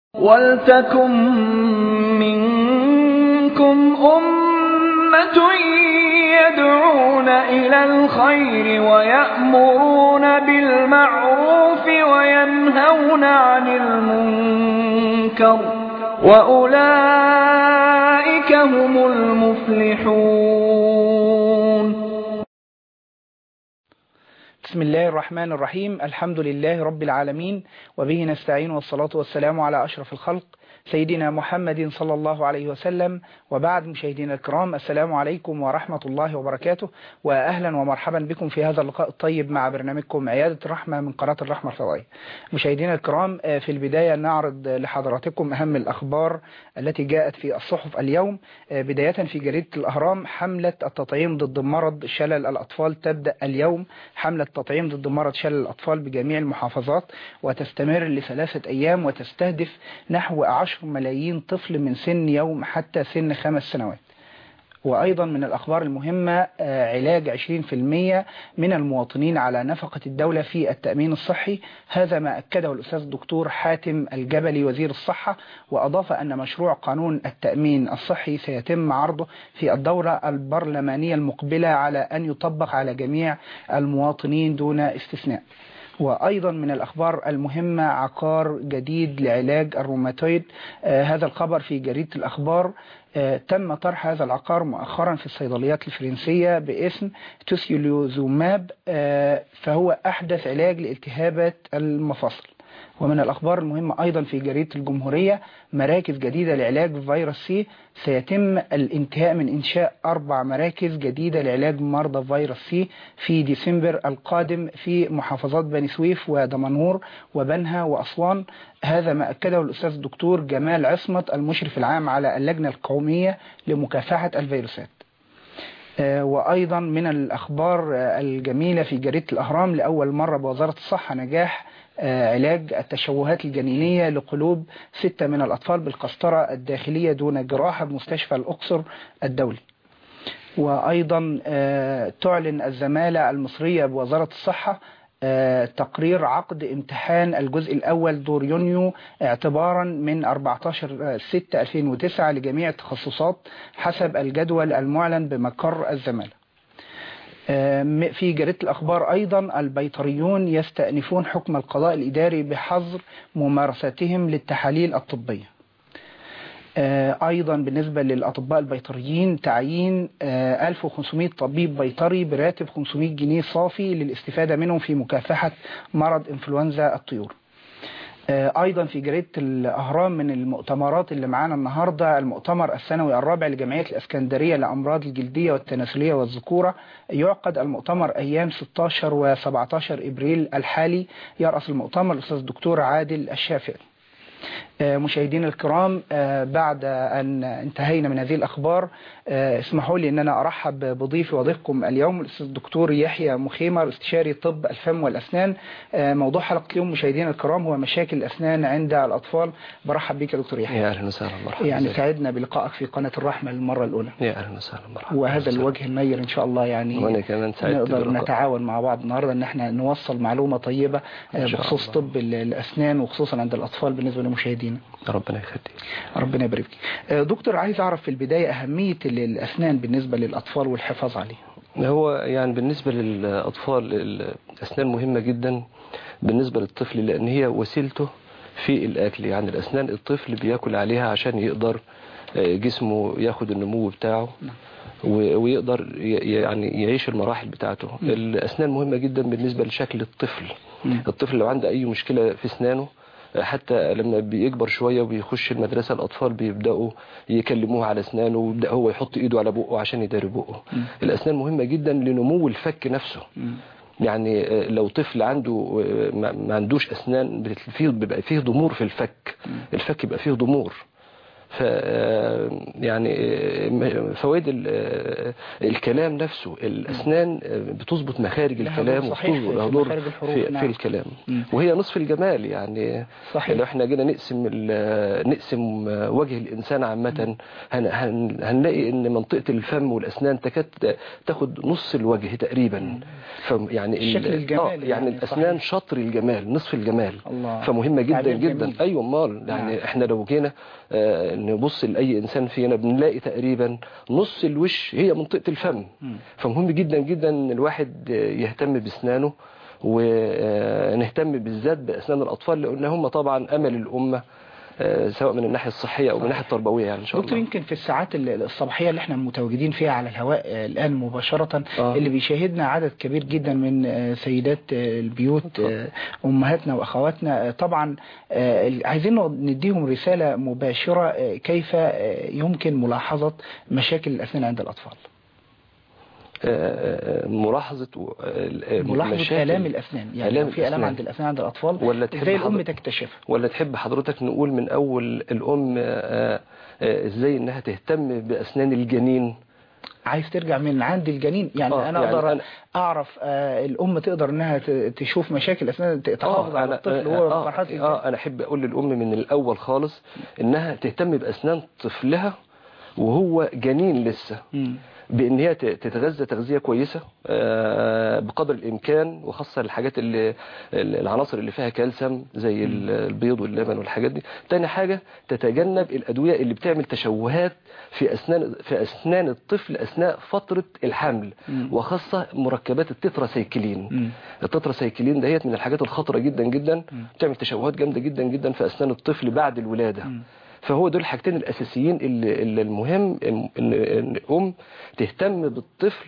وَلْتَكُن مِّنكُمْ أُمَّةٌ يَدْعُونَ إِلَى الْخَيْرِ وَيَأْمُرُونَ بِالْمَعْرُوفِ وَيَنْهَوْنَ عَنِ الْمُنكَرِ ۚ وَأُولَٰئِكَ هُمُ الْمُفْلِحُونَ بسم الله الرحمن الرحيم الحمد لله رب العالمين وبه نستعين والصلاة والسلام على أشرف الخلق سيدنا محمد صلى الله عليه وسلم وبعد مشاهدينا الكرام السلام عليكم ورحمة الله وبركاته وأهلا ومرحبا بكم في هذا اللقاء الطيب مع برنامجكم عيادة الرحمة من قناة الرحمة الفضائية مشاهدينا الكرام في البداية نعرض لحضراتكم أهم الأخبار التي جاءت في الصحف اليوم بداية في جريدة الأهرام حملة التطعيم ضد مرض شلل الأطفال تبدأ اليوم حملة التطعيم ضد مرض شلل الأطفال بجميع المحافظات وتستمر لثلاثة أيام وتستهدف نحو 10 ملايين طفل من سن يوم حتى سن خمس سنوات وأيضا من الأخبار المهمة علاج 20% من المواطنين على نفقة الدولة في التأمين الصحي هذا ما أكده الأستاذ الدكتور حاتم الجبلي وزير الصحة وأضاف أن مشروع قانون التأمين الصحي سيتم عرضه في الدورة البرلمانية المقبلة على أن يطبق على جميع المواطنين دون استثناء وأيضا من الأخبار المهمة عقار جديد لعلاج الروماتويد آه هذا الخبر في جريدة الأخبار آه تم طرح هذا العقار مؤخرا في الصيدليات الفرنسية باسم توسيولوزوماب آه فهو أحدث علاج لالتهابات المفاصل ومن الأخبار المهمة أيضا في جريدة الجمهورية مراكز جديدة لعلاج فيروس سي سيتم الانتهاء من إنشاء أربع مراكز جديدة لعلاج مرضى فيروس سي في ديسمبر القادم في محافظات بني سويف ودمنهور وبنها وأسوان هذا ما أكده الأستاذ الدكتور جمال عصمت المشرف العام على اللجنة القومية لمكافحة الفيروسات وأيضا من الأخبار الجميلة في جريدة الأهرام لأول مرة بوزارة الصحة نجاح علاج التشوهات الجنينية لقلوب ستة من الأطفال بالقسطرة الداخلية دون جراحة بمستشفى الأقصر الدولي وأيضا تعلن الزمالة المصرية بوزارة الصحة تقرير عقد امتحان الجزء الأول دور يونيو اعتبارا من 14/6/2009 لجميع التخصصات حسب الجدول المعلن بمقر الزمالة في جريدة الأخبار أيضا البيطريون يستأنفون حكم القضاء الإداري بحظر ممارستهم للتحاليل الطبية أيضا بالنسبة للأطباء البيطريين تعيين 1500 طبيب بيطري براتب 500 جنيه صافي للاستفادة منهم في مكافحة مرض إنفلونزا الطيور ايضا في جريده الاهرام من المؤتمرات اللي معانا النهارده المؤتمر السنوي الرابع لجمعيه الاسكندريه لامراض الجلديه والتناسليه والذكوره يعقد المؤتمر ايام 16 و17 ابريل الحالي يراس المؤتمر الاستاذ الدكتور عادل الشافعي مشاهدينا الكرام بعد أن انتهينا من هذه الأخبار اسمحوا لي أن أنا أرحب بضيفي وضيفكم اليوم الأستاذ الدكتور يحيى مخيمر استشاري طب الفم والأسنان موضوع حلقة اليوم مشاهدينا الكرام هو مشاكل الأسنان عند الأطفال برحب بك يا دكتور يحيى يا أهلا وسهلا مرحبا يعني سعدنا بلقائك في قناة الرحمة للمرة الأولى يا أهلا وسهلا مرحبا وهذا الوجه النير إن شاء الله يعني وأنا كمان سعدت نقدر باللقاء. نتعاون مع بعض النهاردة أن احنا نوصل معلومة طيبة إن شاء بخصوص الله. طب الأسنان وخصوصا عند الأطفال بالنسبة لمشاهدينا ربنا يخليك ربنا يبارك فيك آه، دكتور عايز اعرف في البداية اهمية الاسنان بالنسبة للاطفال والحفاظ عليه هو يعني بالنسبة للأطفال الأسنان مهمة جدا بالنسبة للطفل لأن هي وسيلته في الأكل يعني الأسنان الطفل بياكل عليها عشان يقدر آه، جسمه ياخد النمو بتاعه و- ويقدر ي- يعني يعيش المراحل بتاعته الأسنان مهمة جدا بالنسبة لشكل الطفل مم. الطفل لو عنده أي مشكلة في أسنانه حتى لما بيكبر شوية وبيخش المدرسة الأطفال بيبدأوا يكلموه على أسنانه ويبدأ هو يحط إيده على بقه عشان يداري بقه الأسنان مهمة جدا لنمو الفك نفسه يعني آه، لو طفل عنده آه، ما ما عندوش أسنان بت- فيه بيبقى فيه ضمور في الفك الفك بيبقى فيه ضمور ف يعني آه، فوائد ال- آه، الكلام نفسه الاسنان آه، بتظبط مخارج لها الكلام دور صحيح وبتظبط في لها دور مخارج الحروف، في, نعم. في الكلام مم. وهي نصف الجمال يعني صحيح. لو احنا جينا نقسم ال- نقسم وجه الانسان عامه هن هن هنلاقي ان منطقه الفم والاسنان تكاد تاخد نص الوجه تقريبا ف يعني ال- الشكل الجمالي آه، يعني, يعني، الاسنان صحيح. شطر الجمال نصف الجمال الله. فمهمه جدا تعبير جدا جميل. ايوه امال يعني نعم. احنا لو جينا آه، نبص لاي انسان فينا بنلاقي تقريبا نص الوش هي منطقه الفم مم. فمهم جدا جدا ان الواحد آه، يهتم باسنانه ونهتم بالذات باسنان الاطفال لان هم طبعا امل الامه آه، سواء من الناحيه الصحيه او من الناحيه التربويه يعني ان شاء دكتور الله يمكن في الساعات ال- الصباحية اللي احنا متواجدين فيها على الهواء آه، الآن مباشرة آه. اللي بيشاهدنا عدد كبير جدا من آه، سيدات آه، البيوت آه، أمهاتنا وأخواتنا آه، طبعا آه، ال- عايزين نديهم رسالة مباشرة آه، كيف آه، يمكن ملاحظة مشاكل الأسنان عند الأطفال آه، آه، ملاحظه و- آه، ملاحظة مشاكل- آلام الأسنان يعني آلام لو في آلام الأسنان. عند الأسنان عند الأطفال ولا تحب ازاي الأم حضر- تكتشفها ولا تحب حضرتك نقول من اول الام آه، آه، ازاي انها تهتم باسنان الجنين عايز ترجع من عند الجنين يعني آه، انا يعني اقدر أنا- اعرف آه الام تقدر انها ت- تشوف مشاكل اسنان تحافظ على أنا- الطفل آه، وهو في آه, مرحله الإنجاب. اه انا احب اقول للام من الاول خالص انها تهتم باسنان طفلها وهو جنين لسه مم. بان هي ت- تتغذى تغذيه كويسه آه، بقدر الامكان وخاصه الحاجات اللي ال- العناصر اللي فيها كالسيوم زي ال- البيض واللبن والحاجات دي تاني حاجه تتجنب الادويه اللي بتعمل تشوهات في اسنان في اسنان الطفل اثناء فتره الحمل مم. وخاصه مركبات التتراسايكلين مم. التتراسايكلين ديت من الحاجات الخطره جدا جدا بتعمل تشوهات جامده جدا جدا في اسنان الطفل بعد الولاده مم. فهو دول الحاجتين الاساسيين اللي, اللي المهم ان ان إن الام تهتم بالطفل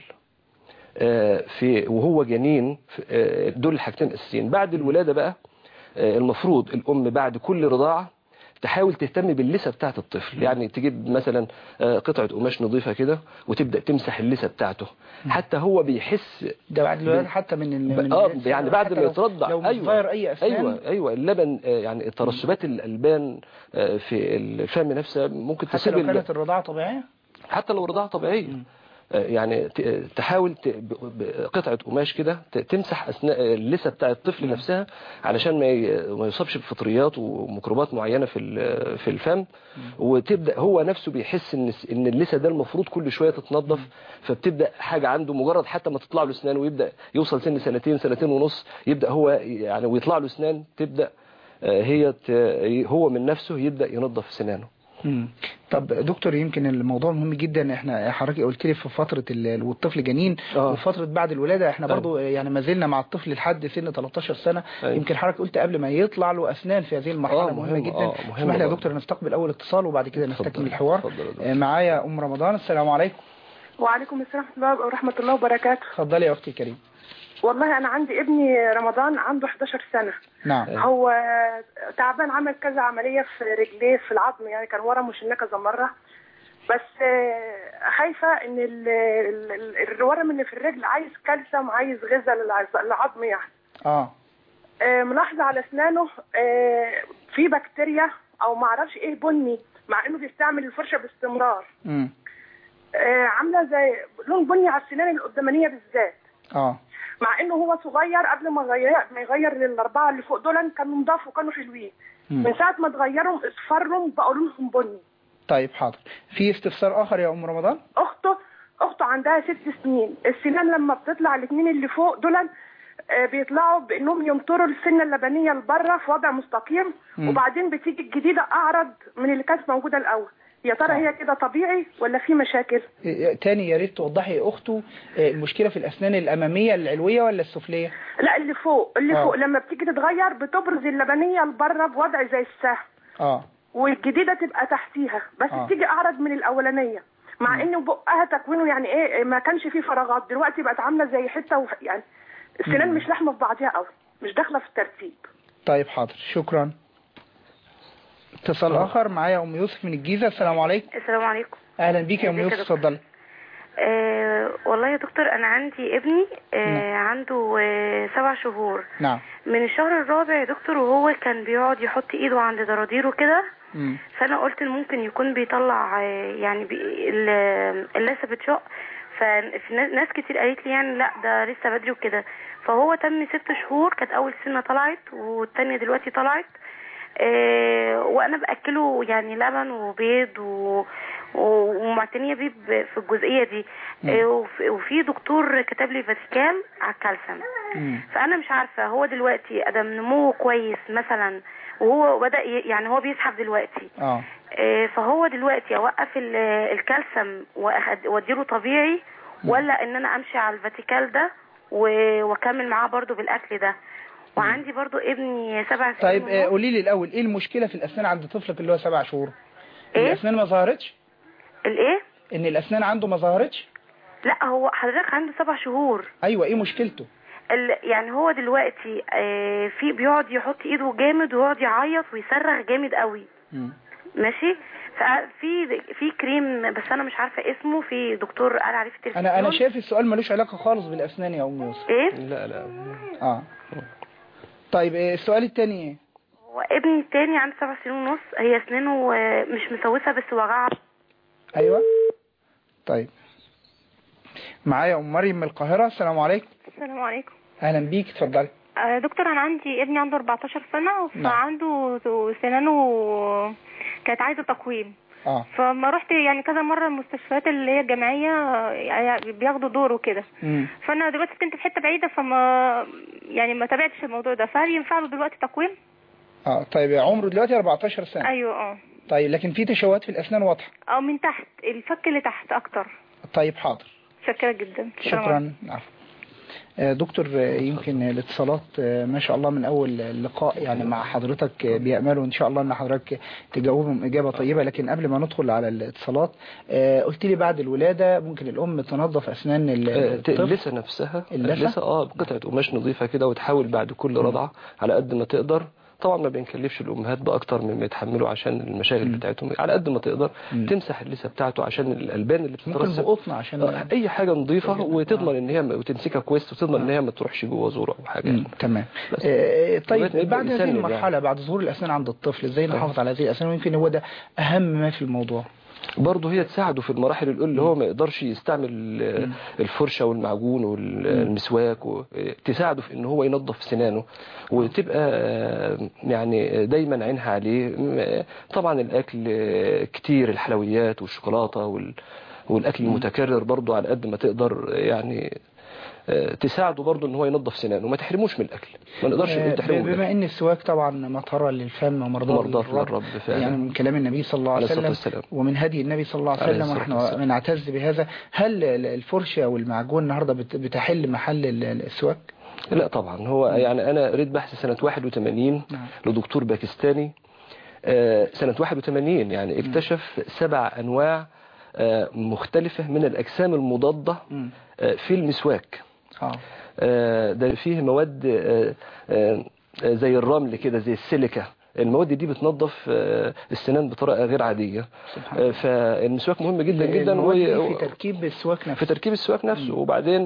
آه، في وهو جنين في- آه، دول الحاجتين الاساسيين بعد الولاده بقى آه، المفروض الام بعد كل رضاعه تحاول تهتم باللثه بتاعه الطفل يعني تجيب مثلا آه، قطعه قماش نظيفه كده وتبدا تمسح اللثه بتاعته حتى هو بيحس ده بعد الولاده حتى من ال- من اه الولادة يعني حتى بعد ما لو- يترضع لو ايوه صغير اي اسنان ايوه ايوه اللبن آه، يعني ترسبات الالبان آه، في الفم نفسها ممكن حتى تسيب لو ال- كانت الرضاعه طبيعيه حتى لو رضاعة طبيعية آه، يعني ت- تحاول ت- ب- بقطعة قماش كده ت- تمسح أثناء اللثة بتاع الطفل نفسها علشان ما ي- ما يصابش بفطريات وميكروبات معينة في ال- في الفم وتبدأ هو نفسه بيحس ان الس- ان اللثة ده المفروض كل شوية تتنظف فبتبدأ حاجة عنده مجرد حتى ما تطلع له اسنان ويبدأ يوصل سن سنتين سنتين ونص يبدأ هو يعني ويطلع له اسنان تبدأ آه، هي ت- هو من نفسه يبدأ ينظف سنانه مم. طب دكتور يمكن الموضوع مهم جدا احنا حضرتك قلت لي في فتره ال- والطفل جنين آه. وفتره بعد الولاده احنا أيوة. برضو يعني ما زلنا مع الطفل لحد سن 13 سنه أيوة. يمكن حضرتك قلت قبل ما يطلع له اسنان في هذه المرحله آه، مهمه مهم. جدا آه، مهمة اسمح لي يا برضو. دكتور نستقبل اول اتصال وبعد كده اتفضل. نستكمل الحوار اتفضل يا دكتور. آه، معايا ام رمضان السلام عليكم وعليكم السلام ورحمة الله- ورحمة الله وبركاته اتفضلي يا اختي الكريم والله أنا عندي ابني رمضان عنده 11 سنة نعم هو تعبان عمل كذا عملية في رجليه في العظم يعني كان ورا مشيناه كذا مرة بس آه، خايفة إن ال- ال- ال- الورم اللي في الرجل عايز كالسيوم عايز غذاء للعظ- للعظم يعني اه آه، ملاحظة على أسنانه آه، في بكتيريا أو معرفش إيه بني مع إنه بيستعمل الفرشة باستمرار امم آه، عاملة زي لون بني على السنان القدامانية بالذات اه مع انه هو صغير قبل ما يغير ما يغير للاربعه اللي فوق دول كانوا نضاف وكانوا حلوين مم. من ساعه ما اتغيروا اصفروا بقوا لونهم بني طيب حاضر في استفسار اخر يا ام رمضان اخته اخته عندها ست سنين السنان لما بتطلع الاثنين اللي فوق دول آه، بيطلعوا بانهم يمطروا السنه اللبنيه لبره في وضع مستقيم مم. وبعدين بتيجي الجديده اعرض من اللي كانت موجوده الاول يا ترى هي كده طبيعي ولا في مشاكل إيه، تاني يا ريت توضحي يا اخته آه، المشكله في الاسنان الاماميه العلويه ولا السفليه لا اللي فوق اللي آه. فوق لما بتيجي تتغير بتبرز اللبنيه لبره بوضع زي السهم اه والجديده تبقى تحتيها بس آه. آه. تيجي اعرض من الاولانيه مع ان بقها تكوينه يعني ايه ما كانش فيه فراغات دلوقتي بقت عامله زي حته وح... يعني السنان مش لحمه في بعضها قوي مش داخله في الترتيب طيب حاضر شكرا اتصال اخر معايا ام يوسف من الجيزه السلام عليكم السلام عليكم اهلا بيك يا ام ازيك يا يوسف دكتور؟ اتفضلي آه والله يا دكتور انا عندي ابني آه عنده آه سبع شهور نعم من الشهر الرابع يا دكتور وهو كان بيقعد يحط ايده عند ضراديره كده مم. فانا قلت إن ممكن يكون بيطلع آه، يعني بي ال- اللثه بتشق ففي ناس ناس كتير قالت لي يعني لا ده لسه بدري وكده فهو تم ست شهور كانت اول سنه طلعت والتانية دلوقتي طلعت آه، وانا باكله يعني لبن وبيض و و- ومعتنيه بيه ب- في الجزئيه دي آه، وف- وفي دكتور كتب لي فاسكال على الكالسيوم مم. فانا مش عارفه هو دلوقتي ادم نموه كويس مثلا وهو بدا ي- يعني هو بيسحب دلوقتي اه آه، فهو دلوقتي اوقف ال- الكالسيوم وأخد- واديله طبيعي ولا ان انا امشي على الفاتيكال ده و- واكمل معاه برضو بالاكل ده وعندي برضو ابني سبع سنين طيب آه، ونص. قولي لي الاول ايه المشكله في الاسنان عند طفلك اللي هو سبع شهور إيه؟ الاسنان ما ظهرتش الايه ان الاسنان عنده ما ظهرتش لا هو حضرتك عنده سبع شهور ايوه ايه مشكلته ال- يعني هو دلوقتي آه، في بيقعد يحط ايده جامد ويقعد يعيط ويصرخ جامد قوي مم. ماشي ففي في كريم بس انا مش عارفه اسمه في دكتور قال عليه في التلفزيون انا انا شايف السؤال ملوش علاقه خالص بالاسنان يا ام يوسف ايه لا لا اه طيب آه، السؤال الثاني ايه هو ابني التاني عنده سبع سنين ونص هي اسنانه آه، مش مسوسه بس وجعها ايوه طيب معايا ام مريم من القاهره السلام عليكم السلام عليكم اهلا بيك اتفضلي آه، دكتور انا عندي ابني عنده 14 سنه نعم. فعنده سنانه كانت عايزه تقويم اه فما رحت يعني كذا مره المستشفيات اللي هي الجامعيه آه، يعني بياخدوا دور وكده مم. فانا دلوقتي كنت في حته بعيده فما يعني ما تابعتش الموضوع ده فهل ينفع له دلوقتي تقويم اه طيب عمره دلوقتي 14 سنه ايوه اه طيب لكن في تشوهات في الاسنان واضحه او من تحت الفك اللي تحت اكتر طيب حاضر شكرا جدا السلام عليكم. شكرا عفوا آه، دكتور آه، يمكن الاتصالات آه، ما شاء الله من اول لقاء يعني مع حضرتك آه، بيأملوا ان شاء الله ان حضرتك تجاوبهم اجابه طيبه لكن قبل ما ندخل على الاتصالات آه، قلت لي بعد الولاده ممكن الام تنظف اسنان ال- آه، الطفل اللثه نفسها اللثة؟ اللثه اه بقطعه قماش نظيفه كده وتحاول بعد كل رضعه على قد ما تقدر طبعا ما بنكلفش الامهات باكتر مما يتحملوا عشان المشاغل مم. بتاعتهم على قد ما تقدر مم. تمسح اللثه بتاعته عشان الالبان اللي ممكن بتترسب بقطن عشان آه، اي حاجه نظيفه آه. وتضمن ان هي وتمسكها كويس وتضمن ان هي ما تروحش جوه زوره او حاجه مم، تمام بس. آه، لغاية ما طيب يبدأ بعد هذه يسند المرحله بعد ظهور الاسنان عند الطفل ازاي نحافظ على هذه الاسنان ويمكن هو ده اهم ما في الموضوع برضه هي تساعده في المراحل الاولى اللي هو ما يقدرش يستعمل آه، الفرشه والمعجون والمسواك و- آه، تساعده في ان هو ينظف سنانه وتبقى آه، يعني دايما عينها عليه م- طبعا الاكل آه، كتير الحلويات والشوكولاته وال والاكل المتكرر برضه على قد ما تقدر آه، يعني آه، تساعده برضه ان هو ينظف سنانه وما تحرموش من الاكل ما نقدرش آه، نقول تحرمه من الأكل. بما ان السواك طبعا مطهرة للفم ومرضاة مرضاة للرب للرب فعلا. يعني من كلام النبي صلى الله عليه عليه الصلاة وسلم والسلام. ومن هدي النبي صلى الله عليه عليه وسلم الصلاة ونحن والسلام. بنعتز بهذا هل ال- الفرشة والمعجون النهارده بت- بتحل محل ال- السواك؟ لا طبعا هو يعني انا قريت بحث سنة 81 نعم. لدكتور باكستاني آه، سنة 81 يعني اكتشف سبع انواع آه، مختلفة من الاجسام المضادة مم. آه، في المسواك اه آه، ده فيه مواد آه، آه، آه، زي الرمل كده زي السيليكا المواد دي بتنظف آه، السنان بطريقة غير عادية سبحان آه، فالمسواك مهم جدا جدا المواد دي و- في تركيب السواك في نفسه تركيب السواك نفسه وبعدين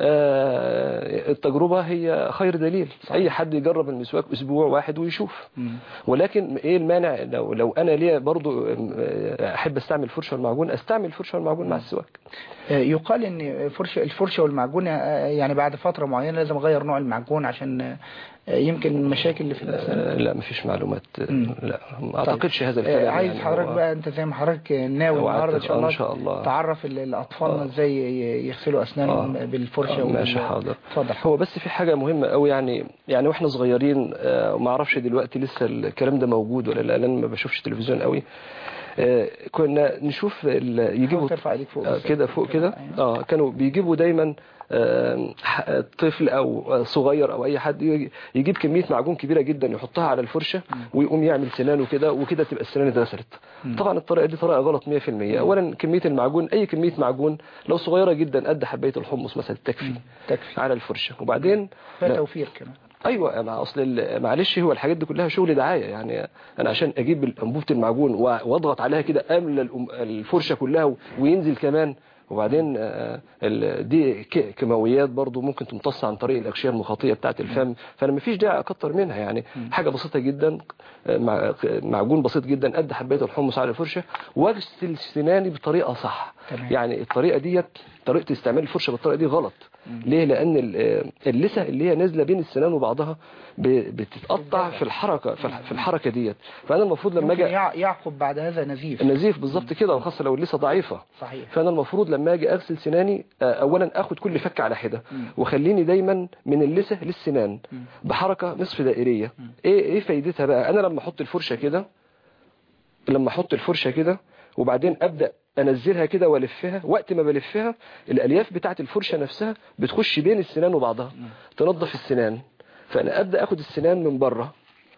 آه، التجربة هي خير دليل أي حد يجرب المسواك أسبوع واحد ويشوف مم. ولكن إيه المانع لو, لو أنا ليا برضو آه، أحب أستعمل فرشة والمعجون أستعمل الفرشة والمعجون مع السواك آه، يقال ان فرشة الفرشة والمعجون آه، يعني بعد فترة معينة لازم اغير نوع المعجون عشان آه، يمكن المشاكل اللي في الاسنان آه، لا مفيش معلومات آه، مم. لا ما أعتقدش هذا آه، الكلام عايز يعني حضرتك هو- بقى انت زي ما حضرتك ناوي هو النهارده ان شاء آه، الله إن شاء الله. تعرف ال- الاطفال آه. ازاي ي- يغسلوا اسنانهم آه. بالفرشه آه، ماشي وبال- حاضر اتفضل هو بس في حاجة مهمة قوي يعني يعني واحنا صغيرين آه، ما اعرفش دلوقتي لسه الكلام ده موجود ولا لا لان ما بشوفش تلفزيون قوي آه، كنا نشوف ال- يجيبوا حاول ترفع ايديك فوق آه، بس. كده فوق كده أيوة. اه كانوا بيجيبوا دايما آه، ح- طفل او صغير او اي حد يجي- يجيب كميه معجون كبيره جدا يحطها على الفرشه ويقوم يعمل سنانه كده وكده تبقى السنان اتغسلت طبعا الطريقه دي طريقه غلط 100% اولا كميه المعجون اي كميه معجون لو صغيره جدا قد حبايه الحمص مثلا تكفي تكفي على الفرشه وبعدين فيها توفير كمان ايوه مع اصل ال- معلش هو الحاجات دي كلها شغل دعايه يعني انا عشان اجيب انبوبه المعجون و- واضغط عليها كده املى الأم- الفرشه كلها و- وينزل كمان وبعدين آه، ال- دي ك- كيماويات برضو ممكن تمتص عن طريق الاغشيه المخاطيه بتاعه الفم فانا مفيش داعي اكتر منها يعني حاجه بسيطه جدا آه، مع- معجون بسيط جدا قد حبايه الحمص على الفرشه واغسل سناني بطريقه صح تمام. يعني الطريقه ديت طريقه استعمال الفرشه بالطريقه دي غلط ليه لان ال- آه، اللثه اللي هي نازله بين السنان وبعضها ب- بتتقطع في الحركه في الح- في الحركه ديت فانا المفروض لما ممكن اجي يع- يعقب بعد هذا نزيف النزيف بالظبط كده وخاصه لو اللثه ضعيفه صحيح فانا المفروض لما اجي اغسل سناني آه، اولا اخد كل فك على حده وخليني دايما من اللثه للسنان بحركه نصف دائريه ايه ايه فايدتها بقى انا لما احط الفرشه كده لما احط الفرشه كده وبعدين ابدا انزلها كده والفها وقت ما بلفها الالياف بتاعه الفرشه نفسها بتخش بين السنان وبعضها تنظف السنان فانا ابدا اخد السنان من بره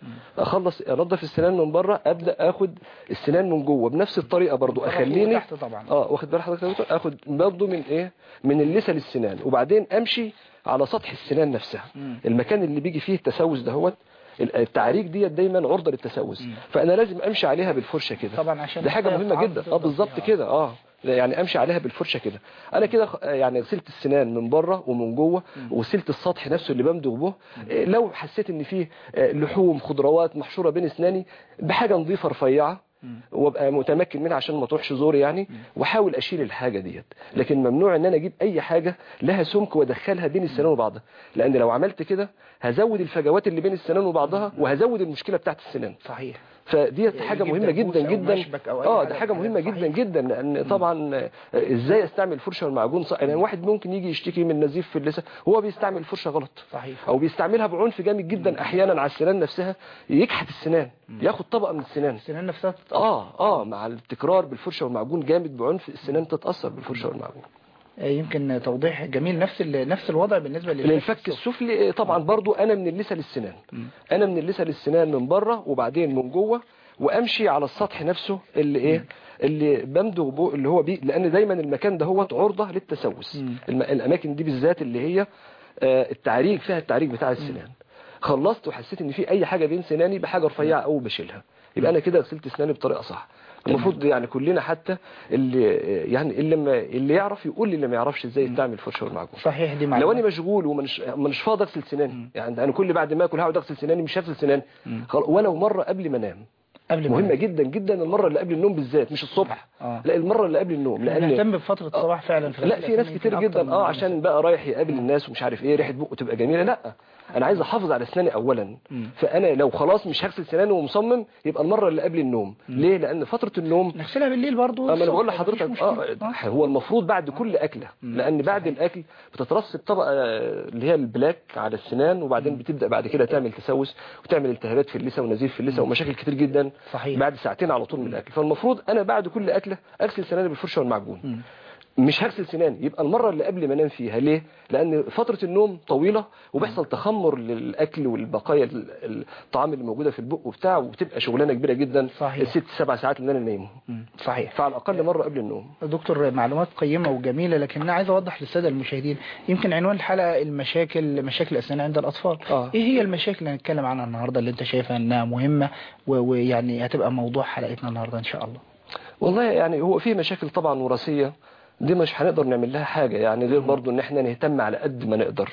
اخلص انظف السنان من بره ابدا اخد السنان من جوه بنفس الطريقه برضو اخليني تحت طبعا اه واخد بال حضرتك يا دكتور؟ اخد برضه من ايه من اللثه للسنان وبعدين امشي على سطح السنان نفسها مم. المكان اللي بيجي فيه التسوس دهوت التعريج ديت دايما عرضه للتسوس فانا لازم امشي عليها بالفرشه كده طبعا عشان دي حاجه مهمه تعرف جدا اه تقدر بالظبط فيها. كده اه يعني امشي عليها بالفرشه كده انا كده خ- يعني غسلت السنان من بره ومن جوه وغسلت السطح نفسه اللي بمضغ به إيه، لو حسيت ان فيه آه، لحوم خضروات محشوره بين اسناني بحاجه نظيفه رفيعه وابقى متمكن منها عشان ما تروحش زوري يعني واحاول اشيل الحاجه ديت لكن ممنوع ان انا اجيب اي حاجه لها سمك وادخلها بين السنان وبعضها لان لو عملت كده هزود الفجوات اللي بين السنان وبعضها وهزود المشكله بتاعت السنان صحيح فديت يعني حاجه يجيب مهمه دبوس جدا أو جدا مشبك أو أي اه حاجة ده حاجه كده. مهمه صحيح. جدا جدا لان طبعا آه، ازاي استعمل الفرشه والمعجون صح يعني واحد ممكن يجي يشتكي من نزيف في اللثه وهو بيستعمل الفرشه غلط صحيح او بيستعملها بعنف جامد جدا احيانا على السنان نفسها يكحت السنان ياخد طبقه من السنان السنان نفسها اه اه مع التكرار بالفرشه والمعجون جامد بعنف السنان تتاثر بالفرشه والمعجون آه، يمكن توضيح جميل نفس ال- نفس الوضع بالنسبه للفك للفك السفلي آه، طبعا برضو انا من اللثه للسنان انا من اللثه للسنان من بره وبعدين من جوه وامشي على السطح نفسه اللي ايه اللي بمضغ بو اللي هو بيه لان دايما المكان ده هو عرضه للتسوس مم. الم... الاماكن دي بالذات اللي هي آه، التعريج فيها التعريج بتاع السنان خلصت وحسيت ان في اي حاجه بين سناني بحاجه رفيعه او بشيلها يبقى انا كده غسلت اسناني بطريقه صح المفروض يعني كلنا حتى اللي يعني اللي ما اللي يعرف يقول لي اللي ما يعرفش ازاي يستعمل الفرشه والمعجون صحيح دي لو معلومة انا مشغول ومش مش فاضي اغسل سناني يعني انا كل بعد ما اكل هقعد اغسل سناني مش هغسل سناني خلاص ولو مره قبل ما انام قبل ما مهمه ننام. جدا جدا المره اللي قبل النوم بالذات مش الصبح آه. لا المره اللي قبل النوم لان لان نهتم بفتره الصباح فعلا في لا غسيل في ناس الأسنان كتير يمكن أكتر جدا من اه مرة. عشان بقى رايح يقابل الناس ومش عارف ايه ريحه بقه تبقى جميله لا انا عايز احافظ على اسناني اولا فانا لو خلاص مش هغسل سناني ومصمم يبقى المره اللي قبل النوم ليه لان فتره النوم نغسلها بالليل برضو اه ما انا بقول الصبح، مفيش لحضرتك مشكلة. اه هو المفروض بعد كل اكله لان بعد الاكل بتترسب طبقه آه، اللي هي البلاك على السنان وبعدين بتبدا بعد كده تعمل تسوس وتعمل التهابات في اللثه ونزيف في اللثه ومشاكل كتير جدا صحيح. بعد ساعتين على طول من الاكل فالمفروض انا بعد كل اكله اغسل سناني بالفرشه والمعجون مش هغسل سناني يبقى المره اللي قبل ما انام فيها ليه لان فتره النوم طويله وبيحصل تخمر للاكل والبقايا ال- الطعام اللي موجوده في البق وبتاع وبتبقى شغلانه كبيره جدا صحيح. الست سبع ساعات اللي انا نايمهم مم. صحيح فعلى الاقل مره قبل النوم دكتور معلومات قيمة وجميلة لكن أنا عايز أوضح للسادة المشاهدين يمكن عنوان الحلقة المشاكل مشاكل الأسنان عند الأطفال آه. إيه هي المشاكل اللي هنتكلم عنها النهاردة اللي أنت شايفها أنها مهمة و- ويعني هتبقى موضوع حلقتنا النهاردة إن شاء الله والله يعني هو في مشاكل طبعا وراثيه دي مش هنقدر نعمل لها حاجه يعني غير برضو ان احنا نهتم على قد ما نقدر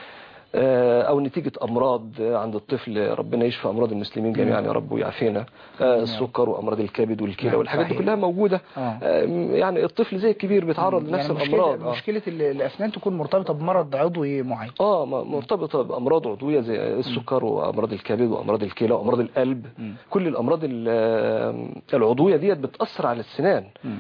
آه، او نتيجة امراض آه، عند الطفل ربنا يشفي امراض المسلمين جميعا يا رب ويعافينا آه، السكر وامراض الكبد والكلى نعم، والحاجات دي صحيح. كلها موجودة آه. آه، يعني الطفل زي الكبير بيتعرض لنفس يعني الامراض مشكلة, آه. مشكلة ال- الأسنان تكون مرتبطة بمرض عضوي معين اه م- مرتبطة بأمراض عضوية زي السكر وأمراض الكبد وأمراض الكلى وأمراض القلب كل الأمراض ال- آه، العضوية ديت بتأثر على السنان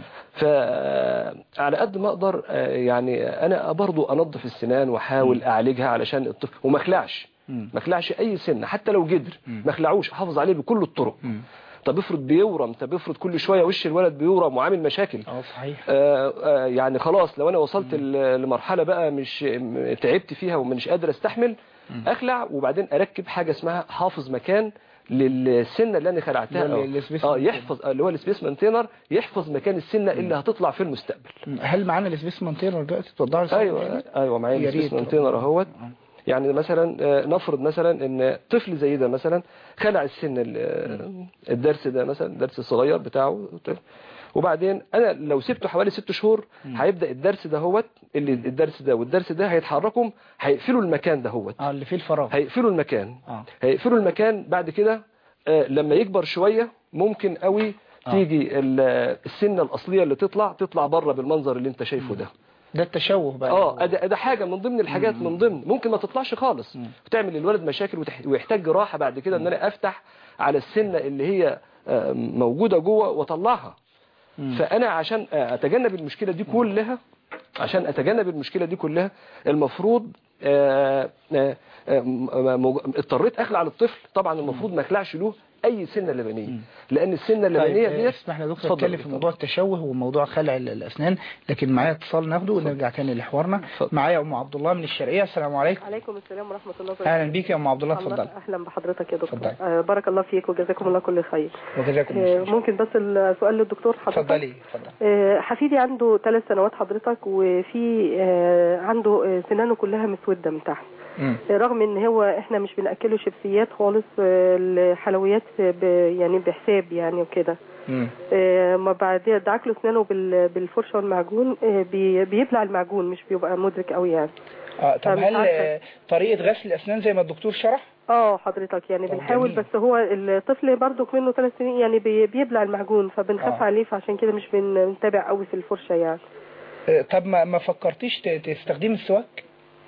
فعلى قد ما أقدر آه، يعني أنا برضو أنظف السنان وأحاول أعالجها علشان الطفل وما أخلعش ما أخلعش أي سن حتى لو جدر ما أخلعوش أحافظ عليه بكل الطرق طب افرض بيورم طب افرض كل شوية وش الولد بيورم وعامل مشاكل اه صحيح آه، آه، يعني خلاص لو انا وصلت ل- لمرحله بقى مش م- تعبت فيها ومش قادر استحمل اخلع وبعدين اركب حاجه اسمها حافظ مكان للسنه اللي انا خلعتها اللي هو اه السبيس اه مانتينر. يحفظ آه، اللي هو السبيس مانتينر يحفظ مكان السنه اللي هتطلع في المستقبل هل معانا السبيس مانتينر دلوقتي توضحوا للسادة ايوه المشاهدين؟ ايوه معايا يا السبيس ريت. مانتينر اهوت يعني مثلا آه، نفرض مثلا ان طفل زي ده مثلا خلع السن ال- آه، الدرس ده مثلا الدرس الصغير بتاعه وبعدين انا لو سبته حوالي ست شهور هيبدا الدرس ده هوت اللي الدرس ده والدرس ده هيتحركوا هيقفلوا المكان ده هوت اه اللي فيه الفراغ هيقفلوا المكان اه هيقفلوا المكان بعد كده آه، لما يكبر شوية ممكن قوي آه. تيجي ال- السنة الأصلية اللي تطلع تطلع بره بالمنظر اللي انت شايفه ده ده التشوه بقى اه ده ده حاجة من ضمن الحاجات من ضمن ممكن ما تطلعش خالص وتعمل للولد مشاكل وتح- ويحتاج جراحة بعد كده ان انا افتح على السنة اللي هي آه، موجودة جوه واطلعها مم. فانا عشان اتجنب المشكلة دي كلها عشان اتجنب المشكلة دي كلها المفروض آه، آه، آه، م- م- اضطريت اخلع للطفل طبعا المفروض ما اخلعش له اي سنة لبنية لان السنة اللبنية طيب دي اسمح لي يا دكتور اتكلم في موضوع التشوه وموضوع خلع ال- الاسنان لكن معايا اتصال ناخده ونرجع تاني لحوارنا اتفضل. معايا ام عبد الله من الشرقيه السلام عليكم عليكم السلام ورحمة الله وبركاته اهلا بيك يا ام عبد الله الله- اتفضل أهلا بحضرتك يا دكتور اتفضلي. آه بارك الله فيك وجزاكم الله كل خير وجزاكم آه الله خير. ممكن بس السؤال للدكتور حضرتك اتفضلي اتفضل آه حفيدي عنده ثلاث سنوات حضرتك وفي آه عنده آه سنانه كلها مسودة من تحت مم. آه رغم ان هو احنا مش بنأكله شيبسيات خالص آه الحلويات ب يعني بحساب يعني وكده مم. آه، ما بعد دعك له اسنانه بال- بالفرشه والمعجون آه، بي- بيبلع المعجون مش بيبقى مدرك قوي يعني اه طب أنا مش هل عارفة. آه، طريقه غسل الاسنان زي ما الدكتور شرح اه حضرتك يعني طب بنحاول جميل. بس هو الطفل برضك منه ثلاث سنين يعني بي- بيبلع المعجون فبنخاف آه. عليه فعشان كده مش بنتابع قوي في الفرشه يعني آه، طب ما ما فكرتيش ت- تستخدمي السواك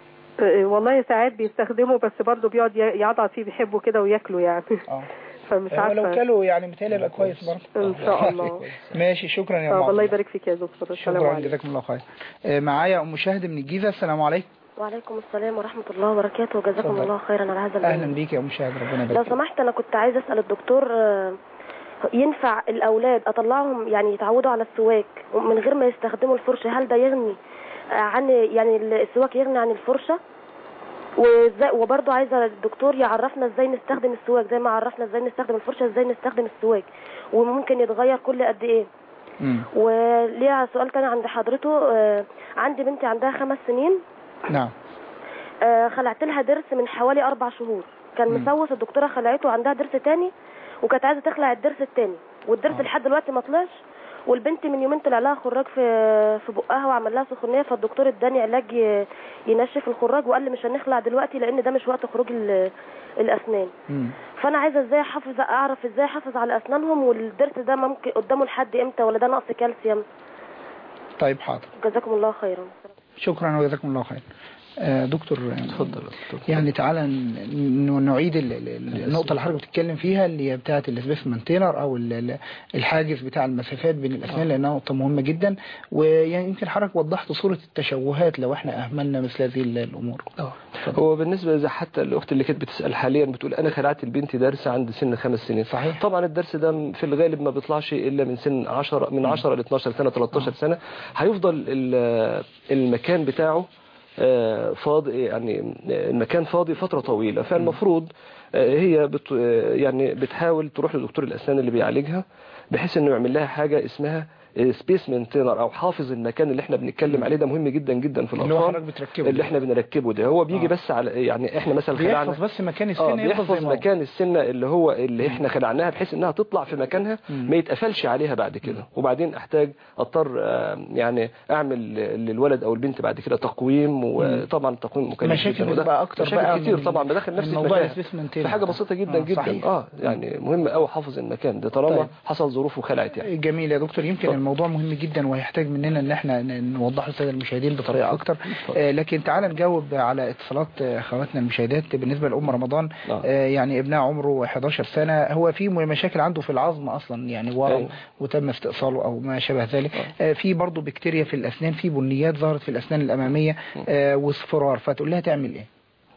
آه، والله ساعات بيستخدمه بس برضه بيقعد ي- يعضع فيه بيحبه كده وياكله يعني اه فمش هو لو عارفه كلوا يعني متهيألي يبقى كويس برضه ان شاء الله ماشي شكرا يا ام طب عبد الله الله يبارك فيك يا دكتور السلام شكرا عليكم جزاكم الله خير آه، معايا ام شاهد من الجيزه السلام عليكم وعليكم السلام ورحمة الله وبركاته وجزاكم اتفضل. الله خيرا على هذا اهلا البرنامج بيك يا ام شاهد ربنا لو يبارك فيك. سمحت أنا كنت عايزة أسأل الدكتور آه، ينفع الأولاد أطلعهم يعني يتعودوا على السواك من غير ما يستخدموا الفرشة هل ده يغني آه، عن يعني السواك يغني عن الفرشة وازاي وبرضه عايزه الدكتور يعرفنا ازاي نستخدم السواك زي ما عرفنا ازاي نستخدم الفرشه ازاي نستخدم السواك وممكن يتغير كل قد ايه مم. وليها سؤال تاني عند حضرته آه، عندي بنتي عندها خمس سنين نعم آه، خلعت لها ضرس من حوالي اربع شهور كان مم. مسوس الدكتوره خلعته وعندها ضرس تاني وكانت عايزه تخلع الضرس التاني والضرس آه. لحد دلوقتي ما طلعش والبنت من يومين طلع لها خراج في في بقها وعمل لها سخونيه فالدكتور اداني علاج ي- ينشف الخراج وقال لي مش هنخلع دلوقتي لان ده مش وقت خروج ال- الاسنان مم. فانا عايزه ازاي احافظ اعرف ازاي احافظ على اسنانهم والضرس ده ممكن قدامه لحد امتى ولا ده نقص كالسيوم طيب حاضر جزاكم الله خيرا شكرا وجزاكم الله خير آه، دكتور آه، اتفضل يا دكتور. يعني تعالى ن- ن- نعيد ال- ال- النقطة اللي حضرتك بتتكلم فيها اللي هي بتاعة السبيس تينر او ال- ال- الحاجز بتاع المسافات بين الاسنان لانها نقطة مهمة جدا ويعني يمكن حضرتك وضحت صورة التشوهات لو احنا اهملنا مثل هذه ال- الامور اه هو بالنسبة زي حتى الأخت اللي كانت بتسأل حاليا بتقول أنا خلعت لبنتي درس عند سن خمس سنين صحيح. طبعا الدرس ده في الغالب ما بيطلعش إلا من سن 10 من 10 ل 12 سنة 13 سنة هيفضل ال- المكان بتاعه آه، فاضي يعني المكان فاضي فترة طويلة فالمفروض آه، هي بت يعني بتحاول تروح لدكتور الأسنان اللي بيعالجها بحيث انه يعمل لها حاجة اسمها سبيس مينتينر او حافظ المكان اللي احنا بنتكلم عليه ده مهم جدا جدا في اللي هو الاطفال حضرتك بتركبه اللي احنا بنركبه ده هو بيجي آه. بس على يعني احنا مثلا خلعنا بيحفظ بس مكان اه السن يفضل بيحفظ زي ما هو. مكان السنه اللي هو اللي احنا خلعناها بحيث انها تطلع في مكانها مم. ما يتقفلش عليها بعد كده وبعدين احتاج اضطر آه، يعني اعمل للولد او البنت بعد كده تقويم وطبعا التقويم مكلف مشاكل جدا وده بتبقى أكتر بقى مشاكل كتير من- طبعا بدخل من نفسي في موضوع متاهة. الاسبيس في حاجه بسيطه جدا آه، جدا صحيح. اه يعني مهم قوي حافظ المكان ده طالما طيب. حصل ظروف وخلعت يعني جميل يا دكتور يمكن اتفضل. الموضوع مهم جدا وهيحتاج مننا ان احنا ن- نوضحه للساده المشاهدين بطريقه اكتر آه، لكن تعال نجاوب على اتصالات آه، اخواتنا المشاهدات بالنسبه لام رمضان نعم. آه، يعني ابنها عمره 11 سنه هو في م- مشاكل عنده في العظم اصلا يعني ورم أيوة. وتم استئصاله او ما شابه ذلك آه، في برضه بكتيريا في الاسنان في بنيات ظهرت في الاسنان الاماميه آه، واصفرار فتقول لها تعمل ايه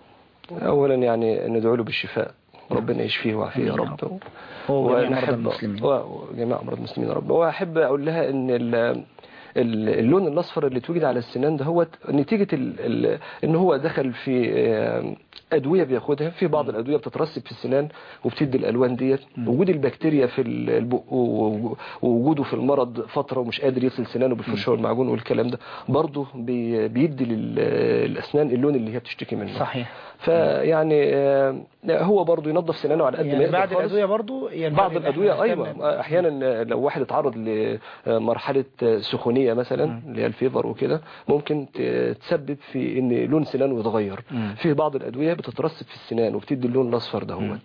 اولا يعني ندعو له بالشفاء ربنا يشفيه ويعافيه يا آمين يا رب هو جميع مرضى ونحب- المسلمين. و- وجميع امراض المسلمين يا رب واحب اقول لها ان ال- ال- اللون الاصفر اللي اتوجد على السنان ده هو نتيجه ال ال ان هو دخل في آه، ادويه بياخدها في بعض الادويه بتترسب في السنان وبتدي الالوان ديت وجود البكتيريا في ال- البق و- ووجوده في المرض فتره ومش قادر يغسل سنانه بالفرشه والمعجون والكلام ده برضه بي- بيدي للاسنان اللون اللي هي بتشتكي منه صحيح فيعني آه، هو برضه ينظف سنانه على قد ما يعني يقدر بعد خالص. الادويه برضو ينبغي بعض إن إحنا الادويه نهتم- ايوه احيانا لو واحد اتعرض لمرحله سخونيه مثلا اللي هي الفيفر وكده ممكن ت- تسبب في ان لون سنانه يتغير مم. في بعض الادويه بتترسب في السنان وبتدي اللون الاصفر دهوت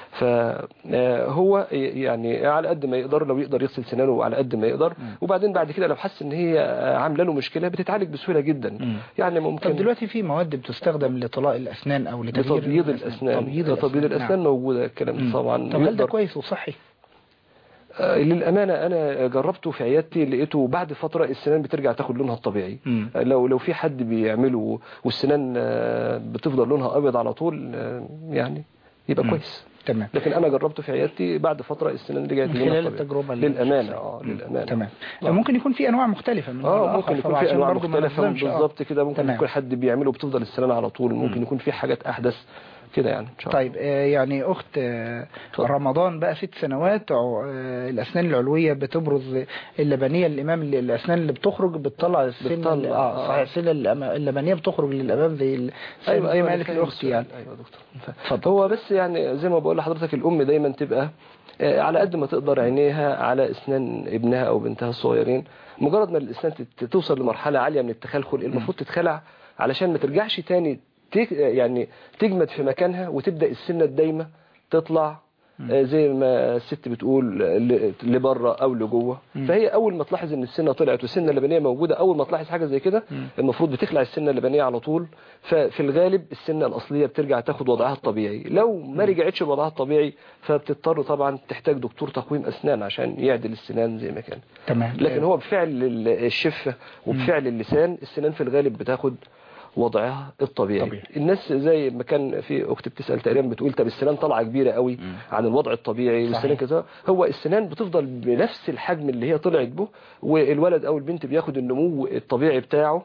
فهو يعني على قد ما يقدر لو يقدر يغسل سنانه على قد ما يقدر وبعدين بعد كده لو حس ان هي عامله له مشكله بتتعالج بسهوله جدا مم. يعني ممكن طب دلوقتي في مواد بتستخدم لطلاء الاسنان او لتغيير لتبييض الاسنان تبييض تبييض الاسنان نعم. موجوده الكلام مم. ده طبعا طب هل ده يقدر- كويس وصحي آه، للأمانة أنا جربته في عيادتي لقيته بعد فترة السنان بترجع تاخد لونها الطبيعي مم. آه، لو لو في حد بيعمله والسنان آه، بتفضل لونها أبيض على طول آه، يعني يبقى مم. كويس تمام لكن أنا جربته في عيادتي بعد فترة السنان رجعت من لونها خلال الطبيعي. التجربه اللي- للأمانة اه مم. للأمانة تمام آه. ممكن يكون في انواع مختلفه من اه الآخر، ممكن يكون فعشان في انواع برضو ما مختلفة نظلمش، آه. بالظبط كده ممكن تمام. يكون حد بيعمله بتفضل السنان على طول ممكن يكون في حاجات أحدث كده يعني إن شاء الله طيب آه، يعني اخت آه، اتفضل. رمضان بقى ست سنوات ع- آه، الاسنان العلويه بتبرز اللبنيه الامام اللي- الاسنان اللي بتخرج بتطلع السن بتطلع، ال- اه آه. صحيح السن الأما- اللبنيه بتخرج للامام زي ال- ايوه زي ايوه ما أنا قالت فاهم الاخت السؤال. يعني ايوه يا دكتور هو بس يعني زي ما بقول لحضرتك الام دايما تبقى آه، على قد ما تقدر عينيها على اسنان ابنها او بنتها الصغيرين مجرد ما الاسنان تت- توصل لمرحله عاليه من التخلخل المفروض تتخلع علشان ما ترجعش تاني تك يعني تجمد في مكانها وتبدا السنه الدايمه تطلع آه، زي ما الست بتقول ل- لبره او لجوه فهي اول ما تلاحظ ان السنه طلعت والسنه اللبنيه موجوده اول ما تلاحظ حاجه زي كده المفروض بتخلع السنه اللبنيه على طول ففي الغالب السنه الاصليه بترجع تاخد وضعها الطبيعي لو ما رجعتش بوضعها الطبيعي فبتضطر طبعا تحتاج دكتور تقويم اسنان عشان يعدل السنان زي ما كان تمام لكن هو بفعل ال- الشفه وبفعل اللسان السنان في الغالب بتاخد وضعها الطبيعي طبيعي. الناس زي ما كان في اخت بتسال تقريبا بتقول طب السنان طالعه كبيره قوي عن الوضع الطبيعي والسنان صحيح. كده هو السنان بتفضل بنفس الحجم اللي هي طلعت به والولد او البنت بياخد النمو الطبيعي بتاعه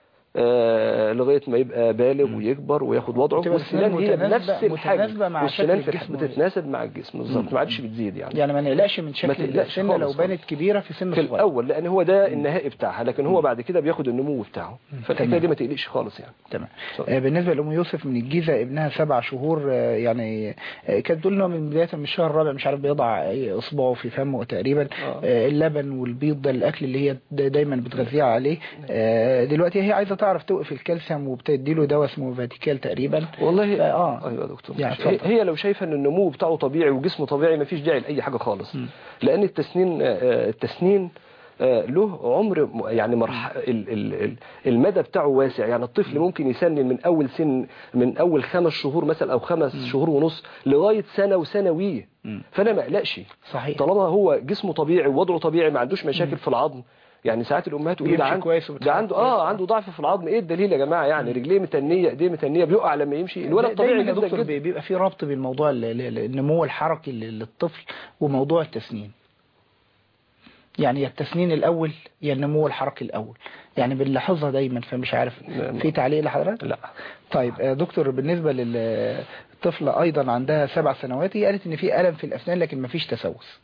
آه لغايه ما يبقى بالغ ويكبر وياخد وضعه بتبقى والسنان السنان هي متناسبة- بنفس الحجم متناسبة مع والسنان شكل في الجسم. بتتناسب مع الجسم بالظبط ما عادش بتزيد يعني يعني ما نقلقش من ما شكل تقلقش السن لو خالص بانت كبيره في سن في صغير الاول لان هو ده النهائي بتاعها لكن هو بعد كده بياخد النمو بتاعه فالحكايه تمام. دي ما تقلقش خالص يعني تمام اتفضل. آه، بالنسبه لام يوسف من الجيزه ابنها سبع شهور آه، يعني آه، كانت بتقول انه من بدايه من الشهر الرابع مش عارف بيضع أي اصبعه في فمه تقريبا آه. آه، اللبن والبيض ده الاكل اللي هي دا- دايما بتغذيها عليه آه، دلوقتي هي عايزه تعرف توقف الكالسيوم وبتدي له دواء اسمه فاتيكال تقريبا والله اه ايوه يا دكتور يعني هي, اتفضل. هي لو شايفه ان النمو بتاعه طبيعي وجسمه طبيعي مفيش داعي لاي حاجه خالص لان التسنين آه، آه، التسنين آه، له عمر م- يعني مرح ال- ال- ال- المدى بتاعه واسع يعني الطفل ممكن يسنن من اول سن من اول خمس شهور مثلا او خمس شهور ونص لغايه سنه وسنويه فانا ما اقلقش صحيح طالما هو جسمه طبيعي ووضعه طبيعي ما عندوش مشاكل في العظم يعني ساعات الامهات تقول ده بيمشي عنده كويس ده وبيتحرك عنده كويس. اه عنده ضعف في العظم ايه الدليل يا جماعه يعني رجليه متنيه ايديه متنيه بيقع لما يمشي الولد دا- طبيعي دايما يا جدا دكتور جدا بي- بيبقى في ربط بين موضوع ال- ال- النمو الحركي لل- للطفل وموضوع التسنين يعني يا التسنين الاول يا النمو الحركي الاول يعني بنلاحظها دايما فمش عارف لا، في تعليق لحضرتك لا طيب آه، دكتور بالنسبه للطفله ايضا عندها سبع سنوات هي قالت ان في الم في الاسنان لكن ما فيش تسوس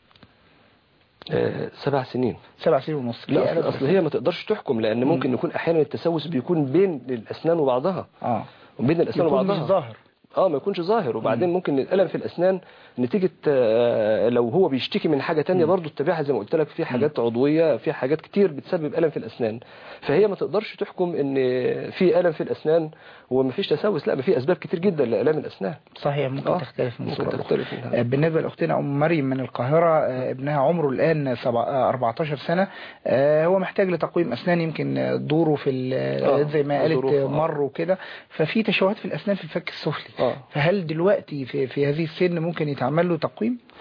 آه سبع سنين سبع سنين ونص في لا ألم اصل, في أصل هي ما تقدرش تحكم لان ممكن يكون احيانا التسوس بيكون بين الاسنان وبعضها اه وبين الاسنان يكون مش وبعضها ظاهر اه ما يكونش ظاهر وبعدين ممكن الالم في الاسنان نتيجه آه، لو هو بيشتكي من حاجه تانية برضه تتابعها زي ما قلت لك في حاجات عضويه في حاجات كتير بتسبب الم في الاسنان فهي ما تقدرش تحكم ان في الم في الاسنان ومفيش تسوس لا ما في اسباب كتير جدا لالام الاسنان صحيح ممكن آه، تختلف من ممكن صورة لأخرى. تختلف منها. آه، بالنسبة لأختنا أم مريم من القاهرة آه، ابنها عمره الآن سبع- آه، 14 سنة آه، هو محتاج لتقويم أسنان يمكن آه، دوره في ال- آه، زي ما قالت ظروف، آه، آه. مر وكده ففي تشوهات في الأسنان في الفك السفلي آه. فهل دلوقتي في, في هذه السن ممكن يتعمل له تقويم؟